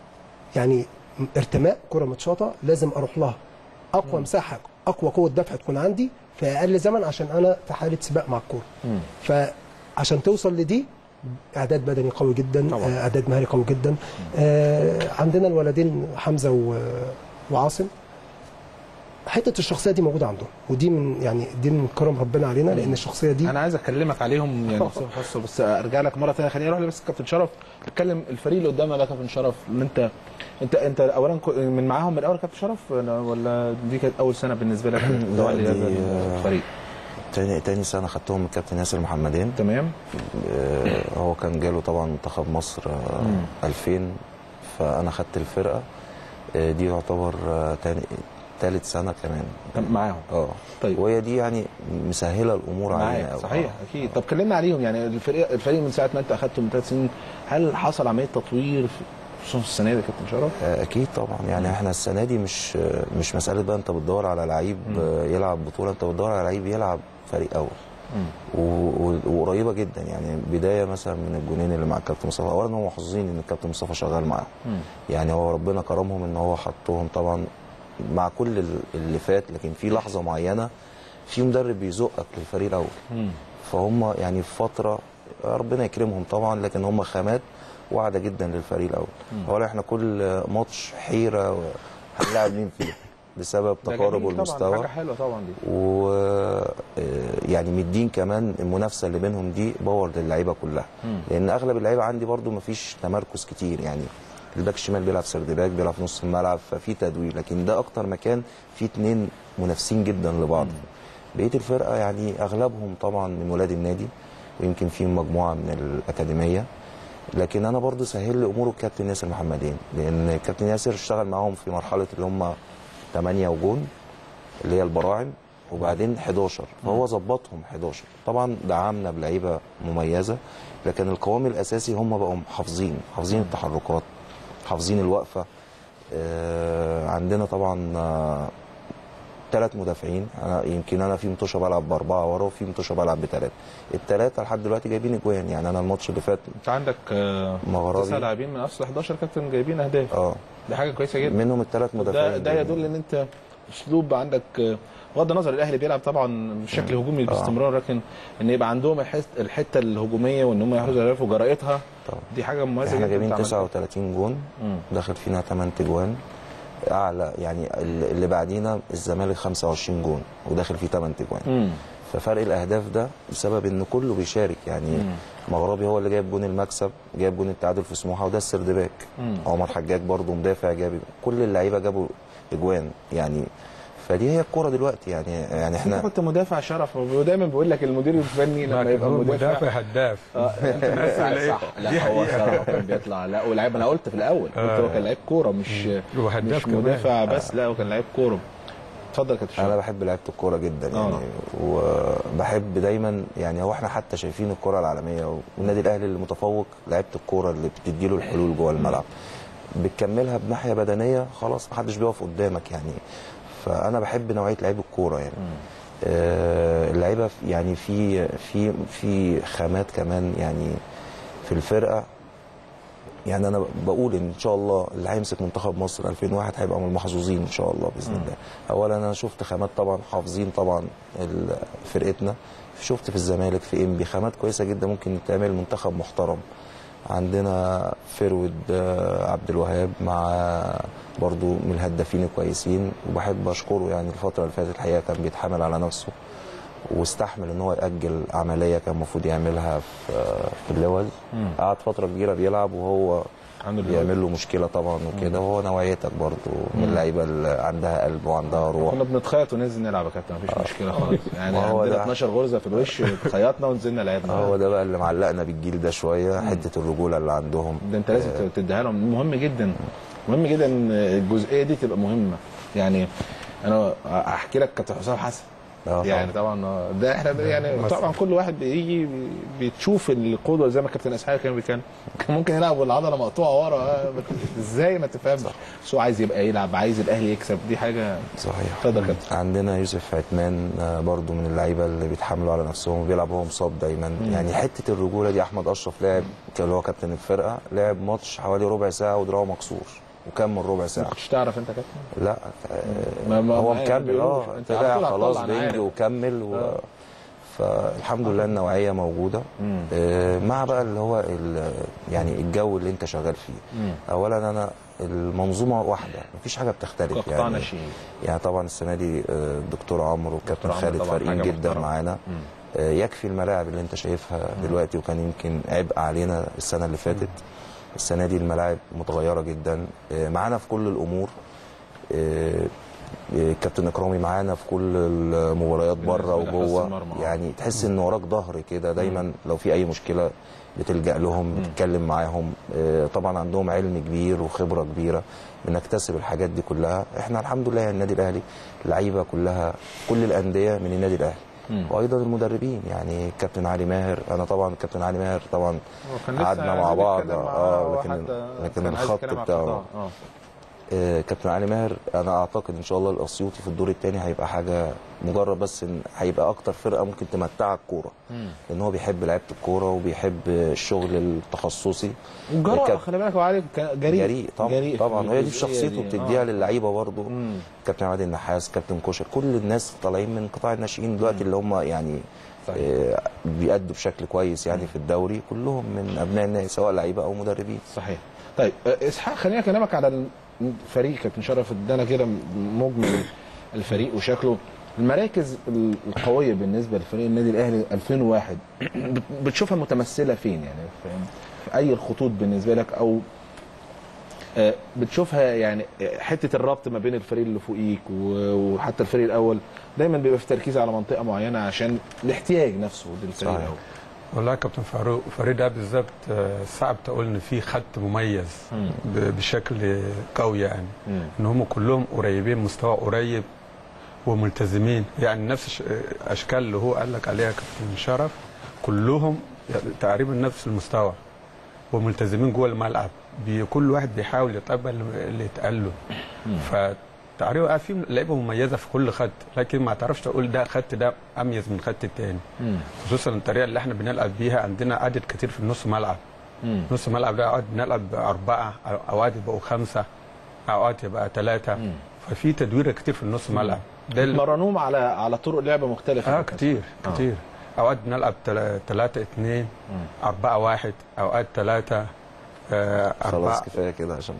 يعني ارتماء كره متشاطه لازم اروح لها اقوى مساحه اقوى قوه دفع تكون عندي في اقل زمن عشان انا في حاله سباق مع الكوره مم. فعشان توصل لدي اعداد بدني قوي جدا طبعا. آه، اعداد مهاري قوي جدا آه، عندنا الولدين حمزه و- وعاصم حته الشخصيه دي موجوده عندهم ودي من يعني دي من كرم ربنا علينا لان الشخصيه دي انا عايز اكلمك عليهم يعني بصفه خاصه بس ارجع لك مره ثانيه خليني اروح بس كابتن شرف اتكلم الفريق اللي قدامنا ده كابتن شرف ان انت انت انت اولا كو- من معاهم من الاول كابتن شرف ولا دي كانت اول سنه بالنسبه لك لا، تولي دي، هذا آه، الفريق تاني تاني سنه خدتهم من الكابتن ياسر محمدين تمام آه، هو كان جاله طبعا منتخب مصر آه، 2000 فانا خدت الفرقه آه، دي يعتبر آه، تاني تالت سنه كمان كان معاهم اه طيب. وهي دي يعني مسهله الامور علينا معاك قوي صحيح اكيد طب كلمنا عليهم يعني الفريق الفريق من ساعه ما انت اخدته من ثلاث سنين هل حصل عمليه تطوير في خصوصا في السنه دي يا كابتن شرف؟ آه، اكيد طبعا يعني احنا السنه دي مش آه، مش مساله بقى انت بتدور على لعيب آه، يلعب بطوله انت بتدور على لعيب يلعب فريق اول و- و- وقريبه جدا يعني بدايه مثلا من الجونين اللي مع الكابتن مصطفى اولا هم محظوظين ان الكابتن مصطفى شغال معاهم يعني هو ربنا كرمهم ان هو حطهم طبعا مع كل ال- اللي فات لكن في لحظه معينه في مدرب بيزقك للفريق الاول فهم يعني في فتره ربنا يكرمهم طبعا لكن هم خامات واعده جدا للفريق الاول اولا احنا كل ماتش حيره و- هنلاعب مين فيه بسبب ده تقارب جميل طبعا المستوى حاجه حلوه طبعا دي و آه، يعني مدين كمان المنافسه اللي بينهم دي باور للعيبه كلها لان اغلب اللعيبه عندي برضو ما فيش تمركز كتير يعني الباك الشمال بيلعب سرد باك بيلعب في نص الملعب ففي تدوير لكن ده اكتر مكان فيه اتنين منافسين جدا لبعض بقيه الفرقه يعني اغلبهم طبعا من ولاد النادي ويمكن فيهم مجموعه من الاكاديميه لكن انا برضو سهل لي امور الكابتن ياسر محمدين لان الكابتن ياسر اشتغل معاهم في مرحله اللي هم 8 وجون اللي هي البراعم وبعدين 11 فهو ظبطهم 11 طبعا دعمنا بلعيبه مميزه لكن القوام الاساسي هم بقوا حافظين حافظين التحركات حافظين الوقفه آه عندنا طبعا آه ثلاث مدافعين انا يمكن انا في متوشه بلعب باربعه ورا وفي متوشه بلعب بثلاثه الثلاثه لحد دلوقتي جايبين اجوان يعني انا الماتش اللي فات انت عندك آه، مغربي. تسع لاعبين من اصل 11 كابتن جايبين اهداف اه دي حاجه كويسه جدا منهم الثلاث ده مدافعين ده يدل ان انت اسلوب عندك آه، بغض النظر الاهلي بيلعب طبعا بشكل هجومي باستمرار لكن ان يبقى عندهم الحس- الحته الهجوميه وان هم يحرزوا الاهداف وجرأتها طبعا. دي حاجه مميزه احنا جدا جايبين انت عملتها. 39 جون مم. داخل فينا 8 تجوان اعلى يعني ال- اللي بعدينا الزمالك 25 جون وداخل فيه 8 تجوان مم. ففرق الاهداف ده بسبب ان كله بيشارك يعني مغربي هو اللي جايب جون المكسب جايب جون التعادل في سموحه وده السردباك مم. عمر حجاج برضه مدافع جاب كل اللعيبه جابوا اجوان يعني فدي هي الكوره دلوقتي يعني يعني انت احنا كنت مدافع شرف ودايما بيقول لك المدير الفني لما لكن يبقى هو مدافع مدافع هداف اه انت ناسي صح لا هو صراحه كان بيطلع لا ولعيب انا قلت في الاول قلت هو كان لعيب كوره مش وهداف مش كمان. مدافع بس لا هو كان لعيب كوره اتفضل يا كابتن انا شرف. بحب لعيبه الكوره جدا آه. يعني وبحب دايما يعني هو احنا حتى شايفين الكوره العالميه والنادي الاهلي اللي متفوق لعيبه الكوره اللي بتدي له الحلول جوه الملعب بتكملها بناحيه بدنيه خلاص محدش بيقف قدامك يعني فانا بحب نوعيه لعيب الكوره يعني آه اللعيبه في- يعني في في في خامات كمان يعني في الفرقه يعني انا بقول ان شاء الله اللي هيمسك منتخب مصر 2001 هيبقى من المحظوظين ان شاء الله باذن الله اولا انا شفت خامات طبعا حافظين طبعا ال- فرقتنا شفت في الزمالك في انبي خامات كويسه جدا ممكن تعمل منتخب محترم عندنا فرود آه، عبد الوهاب مع برضو من الهدافين الكويسين وبحب اشكره يعني الفتره اللي فاتت الحقيقه كان بيتحمل على نفسه واستحمل ان هو ياجل عمليه كان المفروض يعملها في في اللوز قعد فتره كبيره بيلعب وهو عنده اللوز. بيعمل له مشكله طبعا وكده وهو نوعيتك برضو من اللعيبه اللي عندها قلب وعندها روح كنا بنتخيط وننزل نلعب يا كابتن مفيش مشكله خالص يعني ما هو عندنا ده. 12 غرزه في الوش خيطنا ونزلنا لعبنا هو ده بقى اللي معلقنا بالجيل ده شويه حته الرجوله اللي عندهم ده انت لازم تديها لهم مهم جدا مهم جدا ان الجزئيه دي تبقى مهمه يعني انا احكي لك كابتن حسام حسن آه يعني طبعا آه، ده احنا يعني طبعا كل واحد بيجي بي- بتشوف القدوه زي ما كابتن اسحاق كان كان كان ممكن يلعب والعضله مقطوعه ورا آه، ازاي ما تفهمش بس هو عايز يبقى يلعب عايز الاهلي يكسب دي حاجه صحيح اتفضل يا كابتن عندنا يوسف عثمان آه، برضو من اللعيبه اللي بيتحملوا على نفسهم وبيلعب هو مصاب دايما يعني حته الرجوله دي احمد اشرف لاعب كان اللي هو كابتن الفرقه لعب ماتش حوالي ربع ساعه ودراعه مكسور وكمل ربع ما ساعه كنتش تعرف انت يا كابتن لا ما- آه ما- هو ما مكمل بيقولوش. اه انت على طلع طول خلاص هتطلع، أنا بينج عارف. وكمل و... فالحمد لله النوعيه موجوده آه، مع بقى اللي هو ال- يعني الجو اللي انت شغال فيه اولا انا المنظومه واحده مفيش حاجه بتختلف كقطاع يعني ناشئين يعني طبعا السنه دي آه، الدكتور عمرو والكابتن عمرو خالد طبعاً فارقين حاجة جدا محترمة. معانا آه، يكفي الملاعب اللي انت شايفها دلوقتي وكان يمكن عبء علينا السنه اللي فاتت السنه دي الملاعب متغيره جدا آه، معانا في كل الامور آه، آه، كابتن اكرامي معانا في كل المباريات بره بالنسبة لحراسة وجوه المرمى. يعني تحس ان وراك ظهر كده دايما لو في اي مشكله بتلجا لهم بتتكلم معاهم آه، طبعا عندهم علم كبير وخبره كبيره بنكتسب الحاجات دي كلها احنا الحمد لله النادي الاهلي اللعيبه كلها كل الانديه من النادي الاهلي وايضا المدربين يعني كابتن علي ماهر انا طبعا كابتن علي ماهر طبعا كان لسه قعدنا مع عايزين بعض نتكلم معاه اه لكن وحتى لكن كان عايز الخط يتكلم على بتاعه القطاع. اه آه، كابتن علي ماهر انا اعتقد ان شاء الله الاسيوطي في الدور الثاني هيبقى حاجه مجرد بس ان هيبقى اكتر فرقه ممكن تمتعك كوره لان هو بيحب لعيبه الكوره وبيحب الشغل التخصصي وجرأة كاب- خلي بالك هو علي كان جريء جريء طبعا جريء طبعا في هي دي الجزئية شخصيته دي. بتديها آه. للعيبه برضه مم. كابتن عادل النحاس كابتن كوشر كل الناس طالعين من قطاع الناشئين دلوقتي اللي هم يعني صحيح. آه بيأدوا بشكل كويس يعني في الدوري كلهم من ابناء النادي سواء لعيبه او مدربين صحيح طيب آه، اسحاق خليني اكلمك على الفريق كابتن شرف ادانا كده مجمل الفريق وشكله المراكز القويه بالنسبه لفريق النادي الاهلي 2001 بت- بتشوفها متمثله فين يعني في, في اي الخطوط بالنسبه لك او آه، بتشوفها يعني آه، حته الربط ما بين الفريق اللي فوقيك و- وحتى الفريق الاول دايما بيبقى في تركيز على منطقه معينه عشان الاحتياج نفسه للفريق صحيح. الاول والله يا كابتن فاروق فريد ده بالظبط آه، صعب تقول ان في خط مميز ب- بشكل قوي يعني مم. ان هم كلهم قريبين مستوى قريب وملتزمين يعني نفس الش- اشكال اللي هو قال لك عليها كابتن شرف كلهم تقريبا نفس المستوى وملتزمين جوه الملعب بي- كل واحد بيحاول يطبق اللي اتقال له فتقريبا في لعيبه مميزه في كل خط لكن ما تعرفش تقول ده خط ده اميز من خط التاني مم. خصوصا الطريقه اللي احنا بنلعب بيها عندنا عدد كتير في النص ملعب مم. نص ملعب ده اوقات بنلعب باربعه أو- اوقات يبقوا خمسه اوقات يبقى ثلاثه ففي تدويره كتير في النص ملعب ده ال- مرنوهم على على طرق لعبه مختلفه اه كتير كتير اوقات بنلعب 3 2 4 1 اوقات 3 خلاص أربعة كفايه كده عشان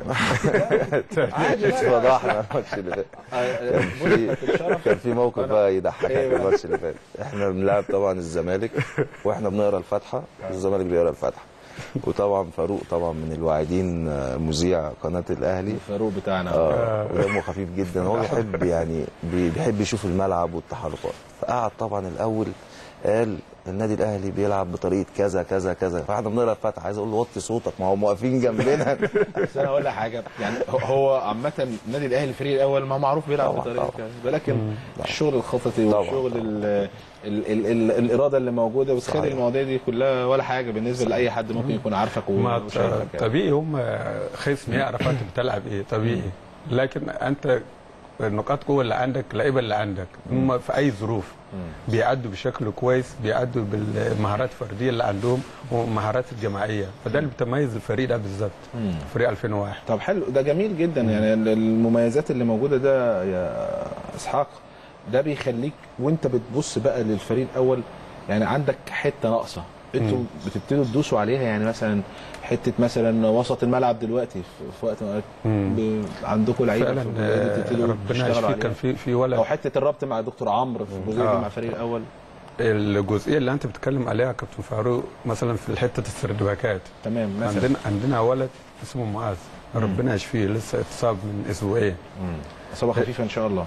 عادي لا، لا. فضحنا الماتش اللي فات آه، بص، كابتن شرف كان في موقف بقى يضحكك إيه في بقى؟ الماتش اللي فات احنا بنلعب طبعا الزمالك واحنا بنقرا الفاتحه الزمالك بيقرا الفاتحه وطبعا فاروق طبعا من الواعدين آه، مذيع قناه الاهلي الفاروق بتاعنا اه ودمه خفيف جدا هو بيحب يعني بي- بيحب يشوف الملعب والتحركات فقعد طبعا الاول قال النادي الاهلي بيلعب بطريقه كذا كذا كذا فاحنا بنقرا الفاتحه عايز اقول له وطي صوتك ما هم واقفين جنبنا بس انا اقول لك حاجه يعني هو- هو عامه النادي الاهلي الفريق الاول ما هو معروف بيلعب طبعاً، بطريقه طبعاً. كذا ولكن الشغل الخططي طبعاً، والشغل ال ال ال ال الاراده اللي موجوده بس خلي صحيح. المواضيع دي كلها ولا حاجه بالنسبه لاي حد ممكن يكون عارفك ما وشايفك يعني. طبيعي هم خصم يعرف انت بتلعب ايه طبيعي لكن انت النقاط قوه اللي عندك اللعيبه اللي عندك هم في اي ظروف بيعدوا بشكل كويس بيعدوا بالمهارات الفرديه اللي عندهم والمهارات الجماعيه فده اللي بتميز الفريق ده بالظبط فريق 2001 طب حلو ده جميل جدا يعني ال- المميزات اللي موجوده ده يا اسحاق ده بيخليك وانت بتبص بقى للفريق الاول يعني عندك حته ناقصه انتوا بتبتدوا تدوسوا عليها يعني مثلا حته مثلا وسط الملعب دلوقتي في- في وقت من الأوقات ب- عندكم لعيبه فعلا في الجزئية دي آه، بتبتدوا ربنا تشتغلوا يشفيك عليها. كان في في ولد او حته الربط مع دكتور عمرو في الجزئيه دي آه. مع الفريق الاول الجزئيه اللي انت بتتكلم عليها يا كابتن فاروق مثلا في حته السردباكات تمام مثلا عندنا عندنا ولد اسمه معاذ ربنا يشفيه لسه اتصاب من اسبوعين اصابه خفيفه ان شاء الله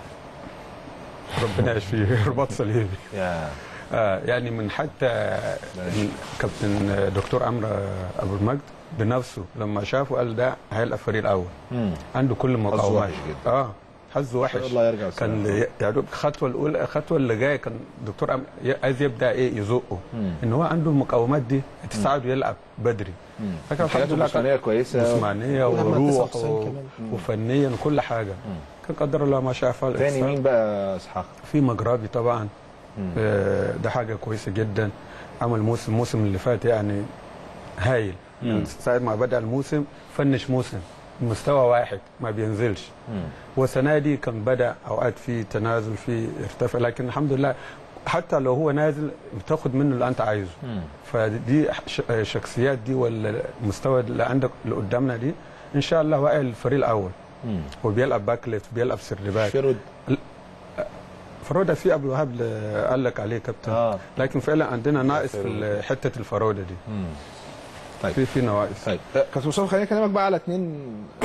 ربنا يشفيه رباط صليبي يا آه يعني من حتى كابتن دكتور عمرو ابو المجد بنفسه لما شافه قال ده هيلقى الفريق الاول مم. عنده كل المقاومات وحش جدا. اه حظه وحش إن شاء الله يرجع كان السلامة. يا دوب الخطوه الاولى الخطوه اللي جايه كان دكتور عم... عايز يبدا ايه يزقه مم. ان هو عنده المقاومات دي تساعده يلعب بدري فكان الحمد حاجاته لله جسمانيه كويسه جسمانيه ولما وروح 99 و... كمان. وفنيا وكل حاجه كان قدر الله ما شاء فعل تاني مين بقى اسحاق في مجرابي طبعا آه، ده حاجه كويسه جدا عمل موسم الموسم اللي فات يعني هايل من ساعه ما بدا الموسم فنش موسم مستوى واحد ما بينزلش والسنه دي كان بدا اوقات في تنازل في ارتفاع لكن الحمد لله حتى لو هو نازل بتاخد منه اللي انت عايزه مم. فدي ش- الشخصيات دي ولا المستوى اللي عندك اللي قدامنا دي ان شاء الله واقع الفريق الاول مم. وبيلعب باك ليفت بيلعب سردباك فيرود فروده في ابو وهاب اللي قال لك عليه كابتن اه لكن فعلا عندنا ناقص في ال- حته الفروده دي مم. طيب. في في نواقص طيب آه، كابتن مصطفى خليني اكلمك بقى على اثنين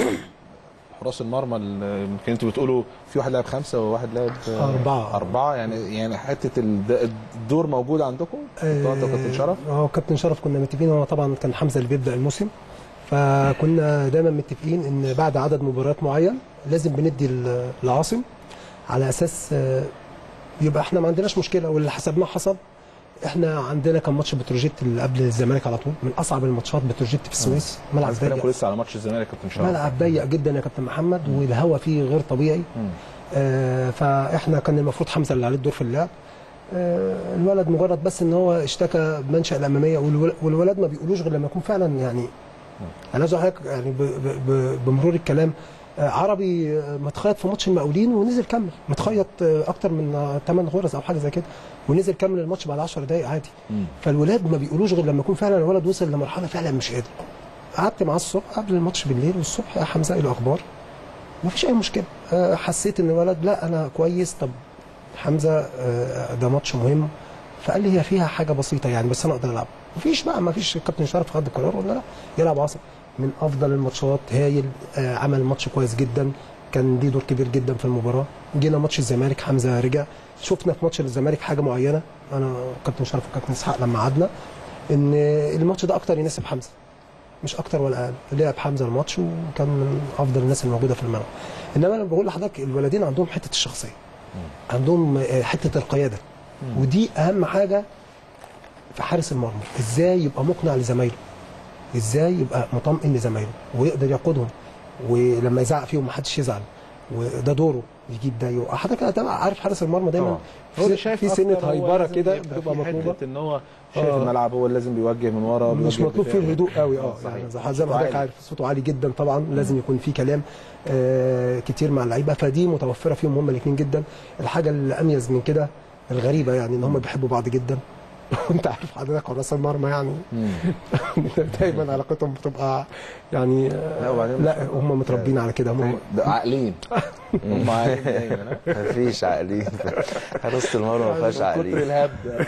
حراس المرمى اللي يمكن انتوا بتقولوا في واحد لاعب خمسه وواحد لاعب آه، أربعة. اربعه يعني يعني حته الد- الدور موجود عندكم انتوا انت كابتن شرف اه كابتن شرف كنا متفقين هو طبعا كان حمزه اللي بيبدا الموسم فكنا دايما متفقين ان بعد عدد مباريات معين لازم بندي ال- العاصم على اساس آه، يبقى احنا ما عندناش مشكله واللي حسبناه حصل احنا عندنا كان ماتش بتروجيت اللي قبل الزمالك على طول من اصعب الماتشات بتروجيت في السويس ملعب عايز اتكلم ضيق لسه على ماتش الزمالك يا كابتن شرف ملعب ضيق جدا يا كابتن محمد والهواء فيه غير طبيعي مم. آه، فاحنا كان المفروض حمزه اللي عليه الدور في اللعب آه، الولد مجرد بس ان هو اشتكى بمنشا الاماميه والول- والولد ما بيقولوش غير لما يكون فعلا يعني انا عايز أقول لحضرتك يعني ب- ب- ب- بمرور الكلام آه، عربي آه، متخيط في ماتش المقاولين ونزل كمل متخيط آه، اكتر من 8 غرز او حاجه زي كده ونزل كمل الماتش بعد 10 دقائق عادي مم. فالولاد ما بيقولوش غير لما يكون فعلا الولد وصل لمرحله فعلا مش قادر قعدت معاه الصبح قبل الماتش بالليل والصبح يا حمزه ايه الاخبار ما فيش اي مشكله آه، حسيت ان الولد لا انا كويس طب حمزه آه، ده ماتش مهم فقال لي هي فيها حاجه بسيطه يعني بس انا اقدر العب مفيش بقى مفيش الكابتن شرف خد القرار ولا لا يلعب عاصم من افضل الماتشات هايل آه، عمل ماتش كويس جدا كان ليه دور كبير جدا في المباراه جينا ماتش الزمالك حمزه رجع شفنا في ماتش الزمالك حاجه معينه انا كابتن شرف وكابتن اسحاق لما قعدنا ان الماتش ده اكتر يناسب حمزه مش اكتر ولا اقل لعب حمزه الماتش وكان من افضل الناس الموجوده في الملعب انما انا بقول لحضرتك الولدين عندهم حته الشخصيه عندهم آه، حته القياده ودي اهم حاجه في حارس المرمى ازاي يبقى مقنع لزمايله ازاي يبقى مطمئن لزمايله ويقدر يقودهم ولما يزعق فيهم محدش يزعل وده دوره يجيب ده يوقع حضرتك هتبقى عارف حارس المرمى دايما طبعا. في- هو اللي شايف في سنه أكتر هو هايبره لازم كده يبقى بتبقى في مطلوبه حته ان هو شايف آه. الملعب هو اللي لازم بيوجه من ورا مش بيوجه مطلوب فيه الدفاع. الهدوء قوي اه صحيح. يعني زي ما حضرتك عالي. عارف صوته عالي جدا طبعا لازم يكون في كلام آه كتير مع اللعيبه فدي متوفره فيهم هما الاثنين جدا الحاجه اللي اميز من كده الغريبه يعني ان هم بيحبوا بعض جدا وانت عارف حضرتك حراس المرمى يعني مم. دايما علاقتهم بتبقى يعني آه، لا، وبعدين- لا هم متربيين على كده هم ده عاقلين هم عاقلين دايما ها؟ مفيش عقلين حراسه المرمى ما فيهاش كتر عقلين الهبد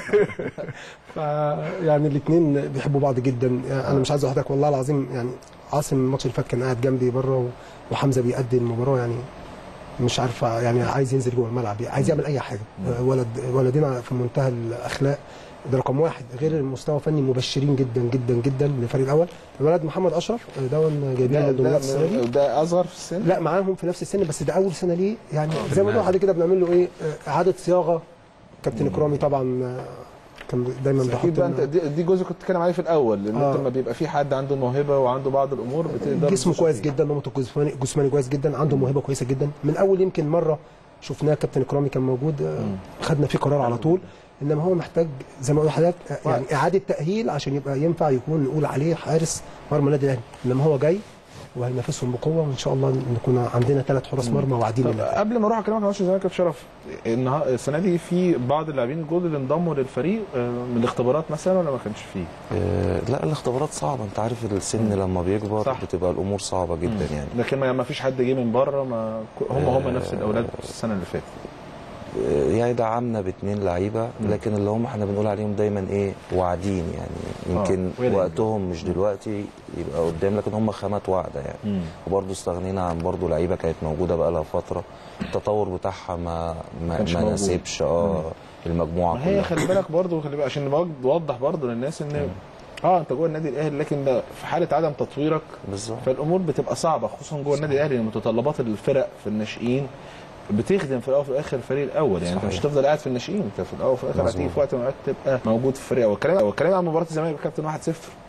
ف يعني الاثنين بيحبوا بعض جدا يعني انا مش عايز اقول لحضرتك والله العظيم يعني عاصم الماتش اللي فات كان قاعد جنبي بره و- وحمزه بيأدي المباراه يعني مش عارف يعني عايز ينزل جوه الملعب عايز يعمل اي حاجه ولد ولدنا في منتهى الاخلاق ده رقم واحد غير المستوى فني مبشرين جدا جدا جدا للفريق الاول الولد محمد اشرف ده جايبينه ده, من دولاب السنه دي ده, ده اصغر في السن لا معاهم في نفس السن بس ده اول سنه ليه يعني زي ما بنقول حضرتك كده بنعمل له ايه آه، اعاده صياغه كابتن اكرامي طبعا آه، كان دايما بس بيحط اكيد بقى انت لنا- دي, دي جزء كنت بتتكلم عليه في الاول لان آه. انت لما بيبقى في حد عنده موهبه وعنده بعض الامور بتقدر جسمه تدوس كويس فيه. جدا نمطه الجسماني جسماني كويس جدا عنده موهبه كويسه جدا من اول يمكن مره شفناه كابتن اكرامي كان موجود آه، خدنا فيه قرار على طول انما هو محتاج زي ما قلت لحضرتك آه، يعني اعاده تاهيل عشان يبقى ينفع يكون نقول عليه حارس مرمى النادي الاهلي انما هو جاي وهينافسهم بقوه وان شاء الله نكون عندنا ثلاث حراس مرمى واعدين طب لله قبل ما اروح اكلمك عن ماتش الزمالك يا شرف النها- السنه دي في بعض اللاعبين الجدد اللي انضموا للفريق آه، من الاختبارات مثلا ولا ما كانش فيه؟ آه، لا الاختبارات صعبه انت عارف السن لما بيكبر صح. بتبقى الامور صعبه جدا يعني لكن ما ما فيش حد جه من بره ما هم هم نفس الاولاد السنه اللي فاتت آه، يعني دعمنا باثنين لعيبه لكن اللي هم احنا بنقول عليهم دايما ايه واعدين يعني يمكن وارد. وقتهم مش دلوقتي يبقى قدام لكن هم خامات واعده يعني مم. وبرضه استغنينا عن برضه لعيبه كانت موجوده بقى لها فتره التطور بتاعها ما ما, كانش ما موجود. ناسبش اه المجموعه ما هي كلها خلي بالك برضه خلي بالك عشان نوج- نوضح برضه للناس ان اه انت جوه النادي الاهلي لكن ده في حاله عدم تطويرك بالظبط فالامور بتبقى صعبه خصوصا جوه النادي الاهلي لان متطلبات الفرق في الناشئين بتخدم في الاول وفي الاخر الفريق الاول يعني انت مش صحيح. هتفضل قاعد في الناشئين انت في الاول وفي الاخر مظبوط. هتيجي في وقت من الاوقات تبقى موجود في الفريق الاول الكلام الكلام عن مباراه الزمالك كابتن 1-0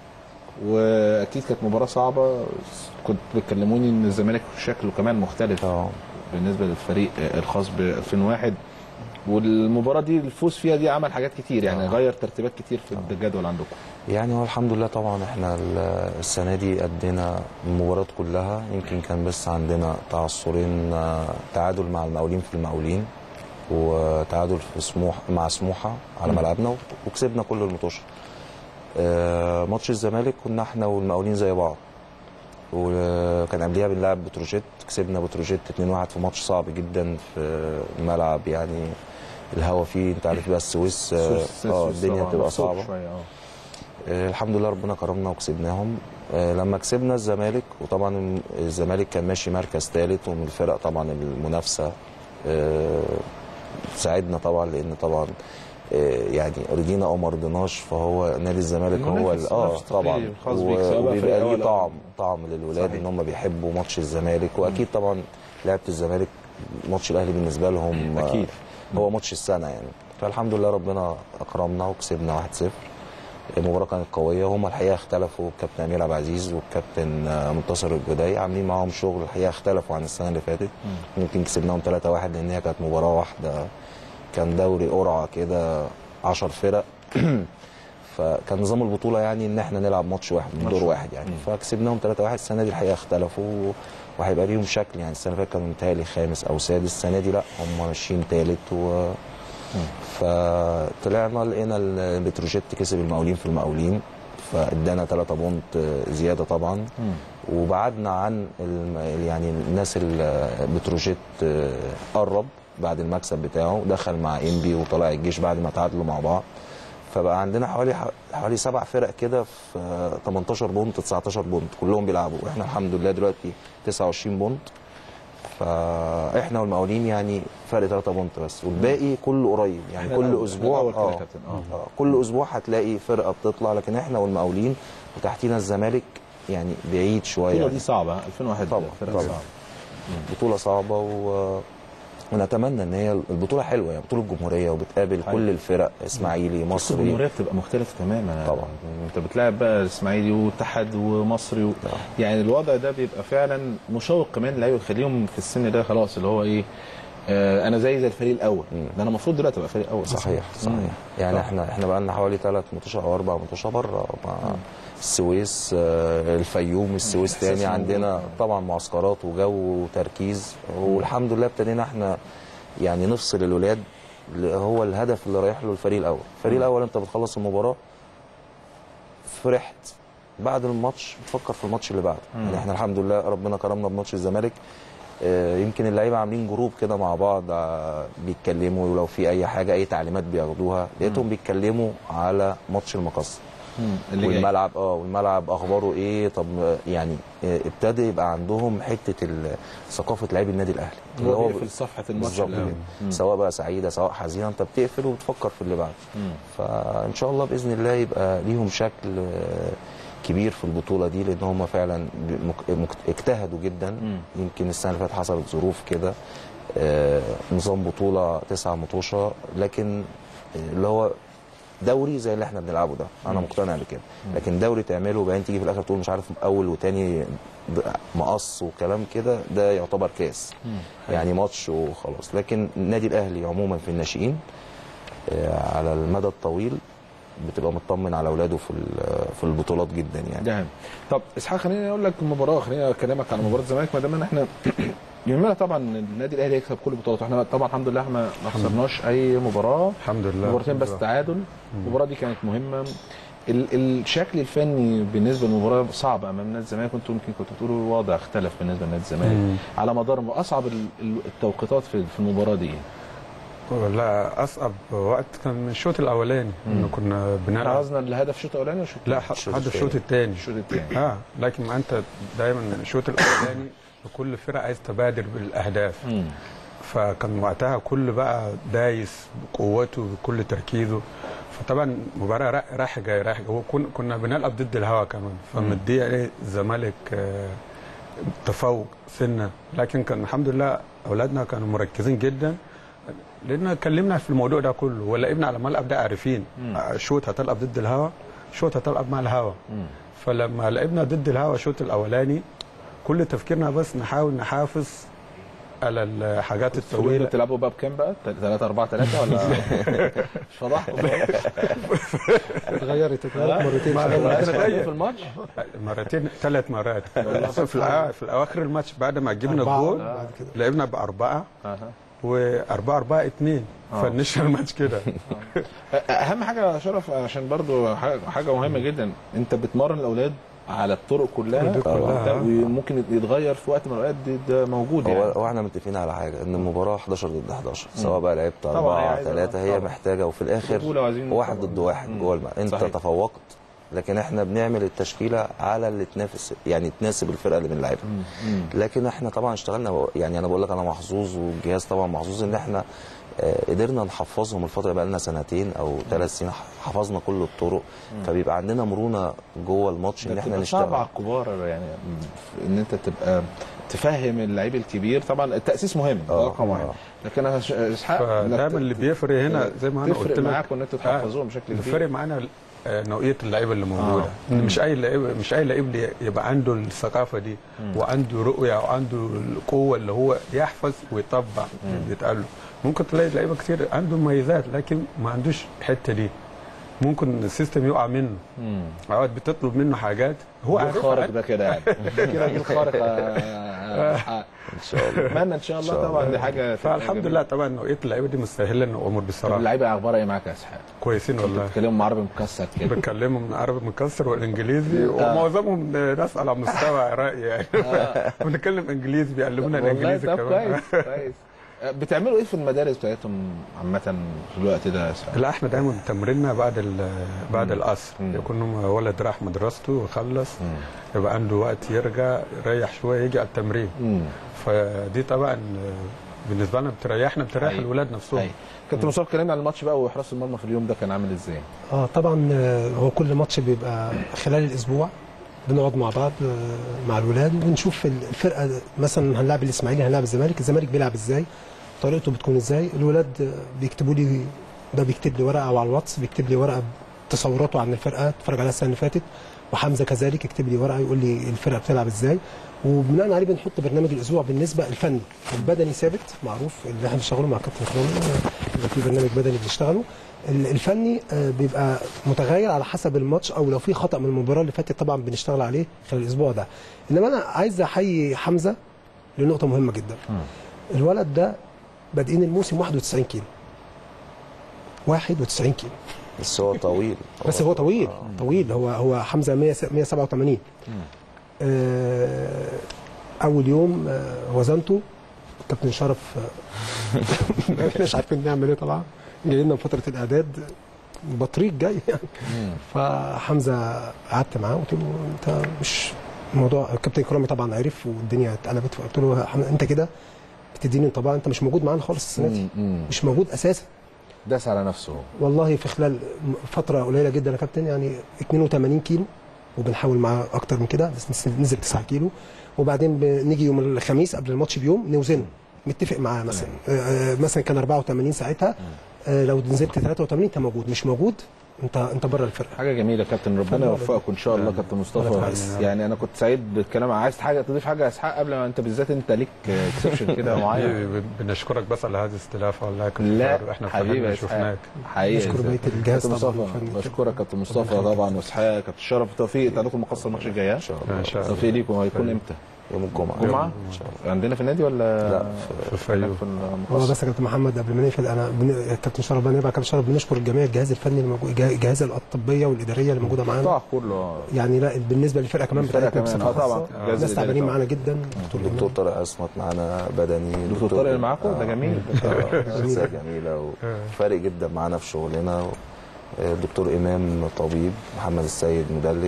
واكيد كانت مباراه صعبه كنت بتكلموني ان الزمالك شكله كمان مختلف اه بالنسبه للفريق الخاص ب 2001 والمباراه دي الفوز فيها دي عمل حاجات كتير يعني غير ترتيبات كتير في الجدول عندكم يعني هو الحمد لله طبعا احنا ال- السنه دي ادينا المباريات كلها يمكن كان بس عندنا تعثرين آه، تعادل مع المقاولين في المقاولين وتعادل في سموح مع سموحه على ملعبنا وكسبنا كل المطوشه آه، ماتش الزمالك كنا احنا والمقاولين زي بعض وكان قبليها بنلعب بتروجيت كسبنا بتروجيت 2-1 في ماتش صعب جدا في الملعب يعني الهوا فيه انت عارف بقى السويس اه آه، الدنيا بتبقى صعبه شويه اه آه، الحمد لله ربنا كرمنا وكسبناهم آه، لما كسبنا الزمالك وطبعا الزمالك كان ماشي مركز ثالث ومن الفرق طبعا المنافسه آه، ساعدنا طبعا لان طبعا آه، يعني رضينا او ما رضيناش فهو نادي الزمالك هو المنافس- ال- اه المنافس طبعا الطبيعي الخاص بيك، سواء و- بقى وبيبقى فريق ليه أول أو- طعم طعم للولاد صحيح. ان هم بيحبوا ماتش الزمالك واكيد طبعا لعبه الزمالك ماتش الاهلي بالنسبه لهم آه، أكيد. هو ماتش السنه يعني فالحمد لله ربنا اكرمنا وكسبنا 1-0 المباراه كانت قويه هم الحقيقه اختلفوا الكابتن امير عبد العزيز والكابتن آه، منتصر الجداي عاملين معاهم شغل الحقيقه اختلفوا عن السنه اللي فاتت يمكن كسبناهم 3-1 لان هي كانت مباراه واحده كان دوري قرعه كده 10 فرق فكان نظام البطوله يعني ان احنا نلعب ماتش واحد من دور واحد يعني فكسبناهم 3-1 السنه دي الحقيقه اختلفوا وهيبقى ليهم شكل يعني السنه اللي فاتت كانوا متهيألي خامس او سادس السنه دي لا هم ماشيين ثالث و فطلعنا لقينا البتروجيت كسب المقاولين في المقاولين فادانا 3 بونت زياده طبعا وبعدنا عن الم- يعني الناس ال- بتروجيت قرب بعد المكسب بتاعه دخل مع انبي وطلع الجيش بعد ما تعادلوا مع بعض فبقى عندنا حوالي حوالي سبع فرق كده في 18 بونت 19 بونت كلهم بيلعبوا واحنا الحمد لله دلوقتي 29 بونت فاحنا والمقاولين يعني فرق 3 بونت بس والباقي كله قريب يعني إحنا كل الأول- اسبوع إحنا الأول كده اه يا كابتن، آه. آه، كل اسبوع هتلاقي فرقه بتطلع لكن احنا والمقاولين وتحتينا الزمالك يعني بعيد شويه البطوله دي صعبه 2001 طبعا فرقة طبعا صعبة. بطوله صعبه و... ونتمنى ان هي البطوله حلوه يعني بطوله جمهوريه وبتقابل حقيقي. كل الفرق اسماعيلي بص مصري الجمهوريه بتبقى مختلفه تماما طبعا. انت بتلاعب بقى الاسماعيلي واتحاد ومصري و... يعني الوضع ده بيبقى فعلا مشوق كمان اللعيبه يخليهم في السن ده خلاص اللي هو ايه آه انا زي زي الفريق الاول ده انا المفروض دلوقتي ابقى فريق اول صحيح صحيح مم. يعني صح. احنا احنا بقى لنا حوالي ثلاث ماتشات او اربع ماتشات بره مع السويس آه، الفيوم السويس إحساس تاني موجود. عندنا طبعا معسكرات وجو وتركيز والحمد لله ابتدينا احنا يعني نفصل الولاد اللي هو الهدف اللي رايح له الفريق الاول الفريق الاول انت بتخلص المباراه فرحت بعد الماتش بتفكر في الماتش اللي بعده يعني احنا الحمد لله ربنا كرمنا بماتش الزمالك آه، يمكن اللعيبه عاملين جروب كده مع بعض آه، بيتكلموا ولو في اي حاجه اي تعليمات بياخدوها لقيتهم بيتكلموا على ماتش المقص مم. اللي جاي والملعب اه والملعب اخباره ايه طب آه، يعني آه، ابتدى يبقى عندهم حته ال- ثقافه لعيب النادي الاهلي هو بيقفل صفحه الماتش بالظبط الأول. كده. سواء بقى سعيده سواء حزينه انت بتقفل وبتفكر في اللي بعده فان شاء الله باذن الله يبقى ليهم شكل آه، كبير في البطوله دي لان هم فعلا ب- مك- مك- اجتهدوا جدا يمكن السنه اللي فاتت حصلت ظروف كده آه، نظام بطوله تسعة مطوشه لكن آه، اللي هو دوري زي اللي احنا بنلعبه ده انا مقتنع بكده لكن دوري تعمله وبعدين تيجي في الاخر تقول مش عارف اول وتاني ب- مقص وكلام كده ده يعتبر كاس يعني ماتش وخلاص لكن النادي الاهلي عموما في الناشئين آه، على المدى الطويل بتبقى مطمن على اولاده في ال- في البطولات جدا يعني ده طب اسحاق خليني اقول لك المباراه خليني اكلمك عن مباراه الزمالك ما دام إن احنا يهمنا طبعا إن النادي الاهلي يكسب كل البطولات احنا طبعا الحمد لله احنا ما خسرناش اي مباراه الحمد لله مباراتين بس تعادل المباراه دي كانت مهمه ال- الشكل الفني بالنسبه للمباراه صعب امام نادي الزمالك كنتوا يمكن كنتوا بتقولوا الوضع اختلف بالنسبه لنادي الزمالك على مدار اصعب ال- ال- التوقيتات في في المباراه دي لا اصعب وقت كان من الشوط الاولاني انه كنا بنلعب عرضنا الهدف الشوط الاولاني والشوط لا الشوط حد التاني. الشوط الثاني الشوط الثاني اه لكن ما انت دايما الشوط الاولاني كل فرقه عايز تبادر بالاهداف فكان وقتها كل بقى دايس بقوته بكل تركيزه فطبعا مباراه را- رايح جاي رايح جاي وكن- كنا بنلعب ضد الهوا كمان فمديه ايه الزمالك آه، تفوق سنه لكن كان الحمد لله اولادنا كانوا مركزين جدا لان اتكلمنا في الموضوع ده كله ولعبنا على الملعب ده عارفين آه، شوط هتلعب ضد الهوا شوط هتلعب مع الهوا فلما لعبنا ضد الهوا الشوط الاولاني كل تفكيرنا بس نحاول نحافظ على الحاجات الطويله الطويله بتلعبوا بقى بكام بقى 3 4 3 ولا مش فضحكم اتغيرت اتغيرت مرتين ما- خلال ما- الماتش. اتغير في الماتش مرتين ثلاث مرات في الأوا- في اواخر الماتش بعد ما جبنا أربعة الجول بعد كده. لعبنا باربعه أها. و4 4 2 فنشنا الماتش كده اهم حاجه يا شرف عشان برضو حاجه حاجة مهمه جدا انت بتمرن الاولاد على الطرق كلها الطرق كلها. وأنت- وممكن يتغير في وقت من الاوقات دي- ده موجود هو يعني هو احنا متفقين على حاجه ان المباراه 11 ضد 11 سواء بقى لعبت طبعاً هي 4 عايزة- 3 هي طبعاً. محتاجه وفي الاخر بطولة وعايزين- واحد طبعاً. ضد واحد مم. جوه الملعب انت صحيح. تفوقت لكن احنا بنعمل التشكيله على اللي تنافس يعني تناسب الفرقه اللي بنلعبها لكن احنا طبعا اشتغلنا يعني انا بقول لك انا محظوظ والجهاز طبعا محظوظ ان احنا آه، قدرنا نحفظهم الفتره بقى لنا سنتين او ثلاث سنين حفظنا كل الطرق فبيبقى عندنا مرونه جوه الماتش ان احنا بتبقى صعب على نشتغل الكبار يعني ان انت تبقى تفهم اللعيب الكبير طبعا التاسيس مهم ده آه، رقم واحد آه. لكن انا ش- اسحاق فدايما إنك اللي بيفرق هنا زي ما انا تفرق قلت لك معاكم ان انتوا تحفظوهم بشكل كبير الفرق معانا آه، نوعيه اللعيبه اللي موجوده آه. مش اي لعيب مش اي لعيب اللي يبقى عنده الثقافه دي وعنده رؤيه وعنده القوه اللي هو يحفظ ويطبق بيتقال له ممكن تلاقي لعيبه كتير عنده مميزات لكن ما عندوش الحته دي ممكن السيستم يقع منه اوقات بتطلب منه حاجات هو جيل عارفها خارق ده كده يعني ده كده جيل خارق آه، آه، ان شاء الله اتمنى ان شاء الله إن شاء طبعا الله. دي حاجه فالحمد لله طبعا نوعيه اللعيبه دي مستاهله الامور طب بصراحه اللعيبه اخبارها ايه معاك يا اسحاق؟ كويسين والله بتتكلموا عربي مكسر كده بتكلمهم عربي مكسر والانجليزي ومعظمهم ناس على مستوى عراقي يعني بنتكلم انجليزي بيعلمونا والله الانجليزي طب كمان كويس كويس آه، بتعملوا ايه في المدارس بتاعتهم عامه في الوقت ده يا اسحاق؟ لا احنا دايما تمريننا بعد ال- بعد العصر مم. يكون ولد راح مدرسته وخلص يبقى عنده وقت يرجع يريح شويه يجي على التمرين مم. فدي طبعا بالنسبه لنا بتريحنا بتريح أيوة. الولاد نفسهم أيوة. كابتن مصطفى اتكلمنا عن الماتش بقى وحراس المرمى في اليوم ده كان عامل ازاي؟ اه طبعا آه، هو كل ماتش بيبقى خلال الاسبوع بنقعد مع بعض آه، مع الولاد ونشوف الفرقه مثلا هنلعب الاسماعيلي هنلعب الزمالك الزمالك بيلعب ازاي طريقته بتكون ازاي الولاد آه، بيكتبوا لي ده بيكتب لي ورقه او على الواتس بيكتب لي ورقه تصوراته عن الفرقه اتفرج عليها السنه اللي فاتت وحمزه كذلك يكتب لي ورقه يقول لي الفرقه بتلعب ازاي وبناء عليه بنحط برنامج الاسبوع بالنسبه الفني البدني ثابت معروف اللي احنا بنشتغله مع كابتن كرامي آه، يبقى في برنامج بدني بنشتغله ال- الفني آه، بيبقى متغير على حسب الماتش او لو في خطا من المباراه اللي فاتت طبعا بنشتغل عليه خلال الاسبوع ده انما انا عايز احيي حمزه لنقطه مهمه جدا الولد ده بادئين الموسم 91 كيلو 91 كيلو بس هو طويل بس هو طويل طويل هو هو حمزه 100 187 آه، اول يوم آه، وزنته كابتن شرف آه، مش عارفين نعمل ايه طبعا جاي لنا من فتره الاعداد بطريق جاي يعني فحمزه قعدت معاه قلت له انت مش الموضوع الكابتن كرامي طبعا عرف والدنيا اتقلبت فقلت له يا حمزه انت كده بتديني انطباع انت مش موجود معانا خالص السنه دي مش موجود اساسا داس على نفسه والله في خلال فتره قليله جدا يا كابتن يعني 82 كيلو وبنحاول معاه اكتر من كده بس نزل 9 كيلو وبعدين بنيجي يوم الخميس قبل الماتش بيوم نوزنه متفق معاه مثلا آه، آه، مثلا كان 84 ساعتها آه، لو نزلت 83 انت موجود مش موجود انت انت بره الفرقه حاجه جميله يا كابتن ربنا اتفضل. يوفقكم ان شاء الله كابتن مصطفى كويس. يعني انا كنت سعيد بالكلام عايز حاجه تضيف حاجه يا اسحاق قبل ما انت بالذات انت ليك اكسبشن كده معين حبيبي، بنشكرك بس على هذه الاستضافه والله كنت لا احنا حبيبي يا فرحنا اسحاق شفناك حقيقي نشكر بقيه الجهاز كابتن طبعا مصطفى الفني. بشكرك كابتن مصطفى طبعا واسحاق كابتن شرف توفيق انت عندكم مقصه الماتش الجاي ها؟ ان شاء الله ان شاء الله توفيق ليكم هيكون امتى؟ يوم الجمعه جمعه؟ ان شاء الله عندنا في النادي ولا لا في الفيوم في هو المقصه؟ بس يا كابتن محمد قبل ما نقفل انا بن... كابتن شرف بقى نبقى كابتن شرف بنشكر جميع الجهاز الفني الموجود الجه- الجهاز الطبيه والاداريه اللي موجوده معانا القطاع كله يعني لا بالنسبه للفرقه كمان الفرقة بتاعتنا كمان، بصفه آه طبعاً. خاصه الجهاز الناس الإداري تعبانين طبعاً. معانا جدا دكتور الدكتور طارق عصمت معانا بدني دكتور طارق اللي معاكم ده جميل شخصيه جميله وفارق جدا معانا في شغلنا آه، الدكتور امام طبيب محمد السيد مدلك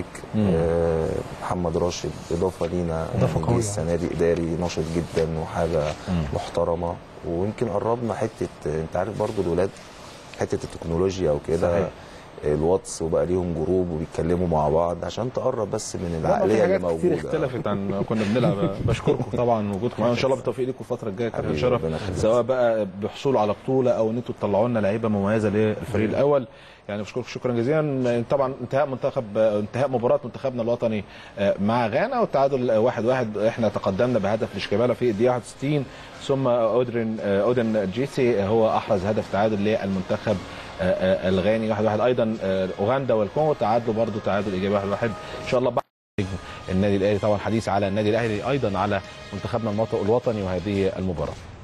آه، محمد راشد اضافه لينا إضافة جه قوية. السنه دي اداري ناشط جدا وحاجه محترمه ويمكن قربنا حته انت عارف برضو الولاد حته التكنولوجيا وكده صحيح. الواتس وبقى ليهم جروب وبيتكلموا مع بعض عشان تقرب بس من لا، في العقليه اللي حاجات كتير موجوده اختلفت عن كنا بنلعب بشكركم طبعا وجودكم معانا وان شاء الله بالتوفيق ليكم الفتره الجايه كابتن حبيبي، شرف ربنا يخليك. سواء بقى بحصول على بطوله او ان انتوا تطلعوا لنا لعيبه مميزه للفريق الاول يعني بشكركم شكرا جزيلا طبعا انتهاء منتخب انتهاء مباراه منتخبنا الوطني مع غانا والتعادل واحد واحد احنا تقدمنا بهدف لشيكابالا في الدقيقه 61 ثم اودرين اودن جيسي هو احرز هدف تعادل للمنتخب الغاني واحد واحد ايضا اوغندا والكونغو تعادلوا برضو تعادل ايجابي واحد واحد ان شاء الله بعد النادي الاهلي طبعا حديث على النادي الاهلي ايضا على منتخبنا الوطني وهذه المباراه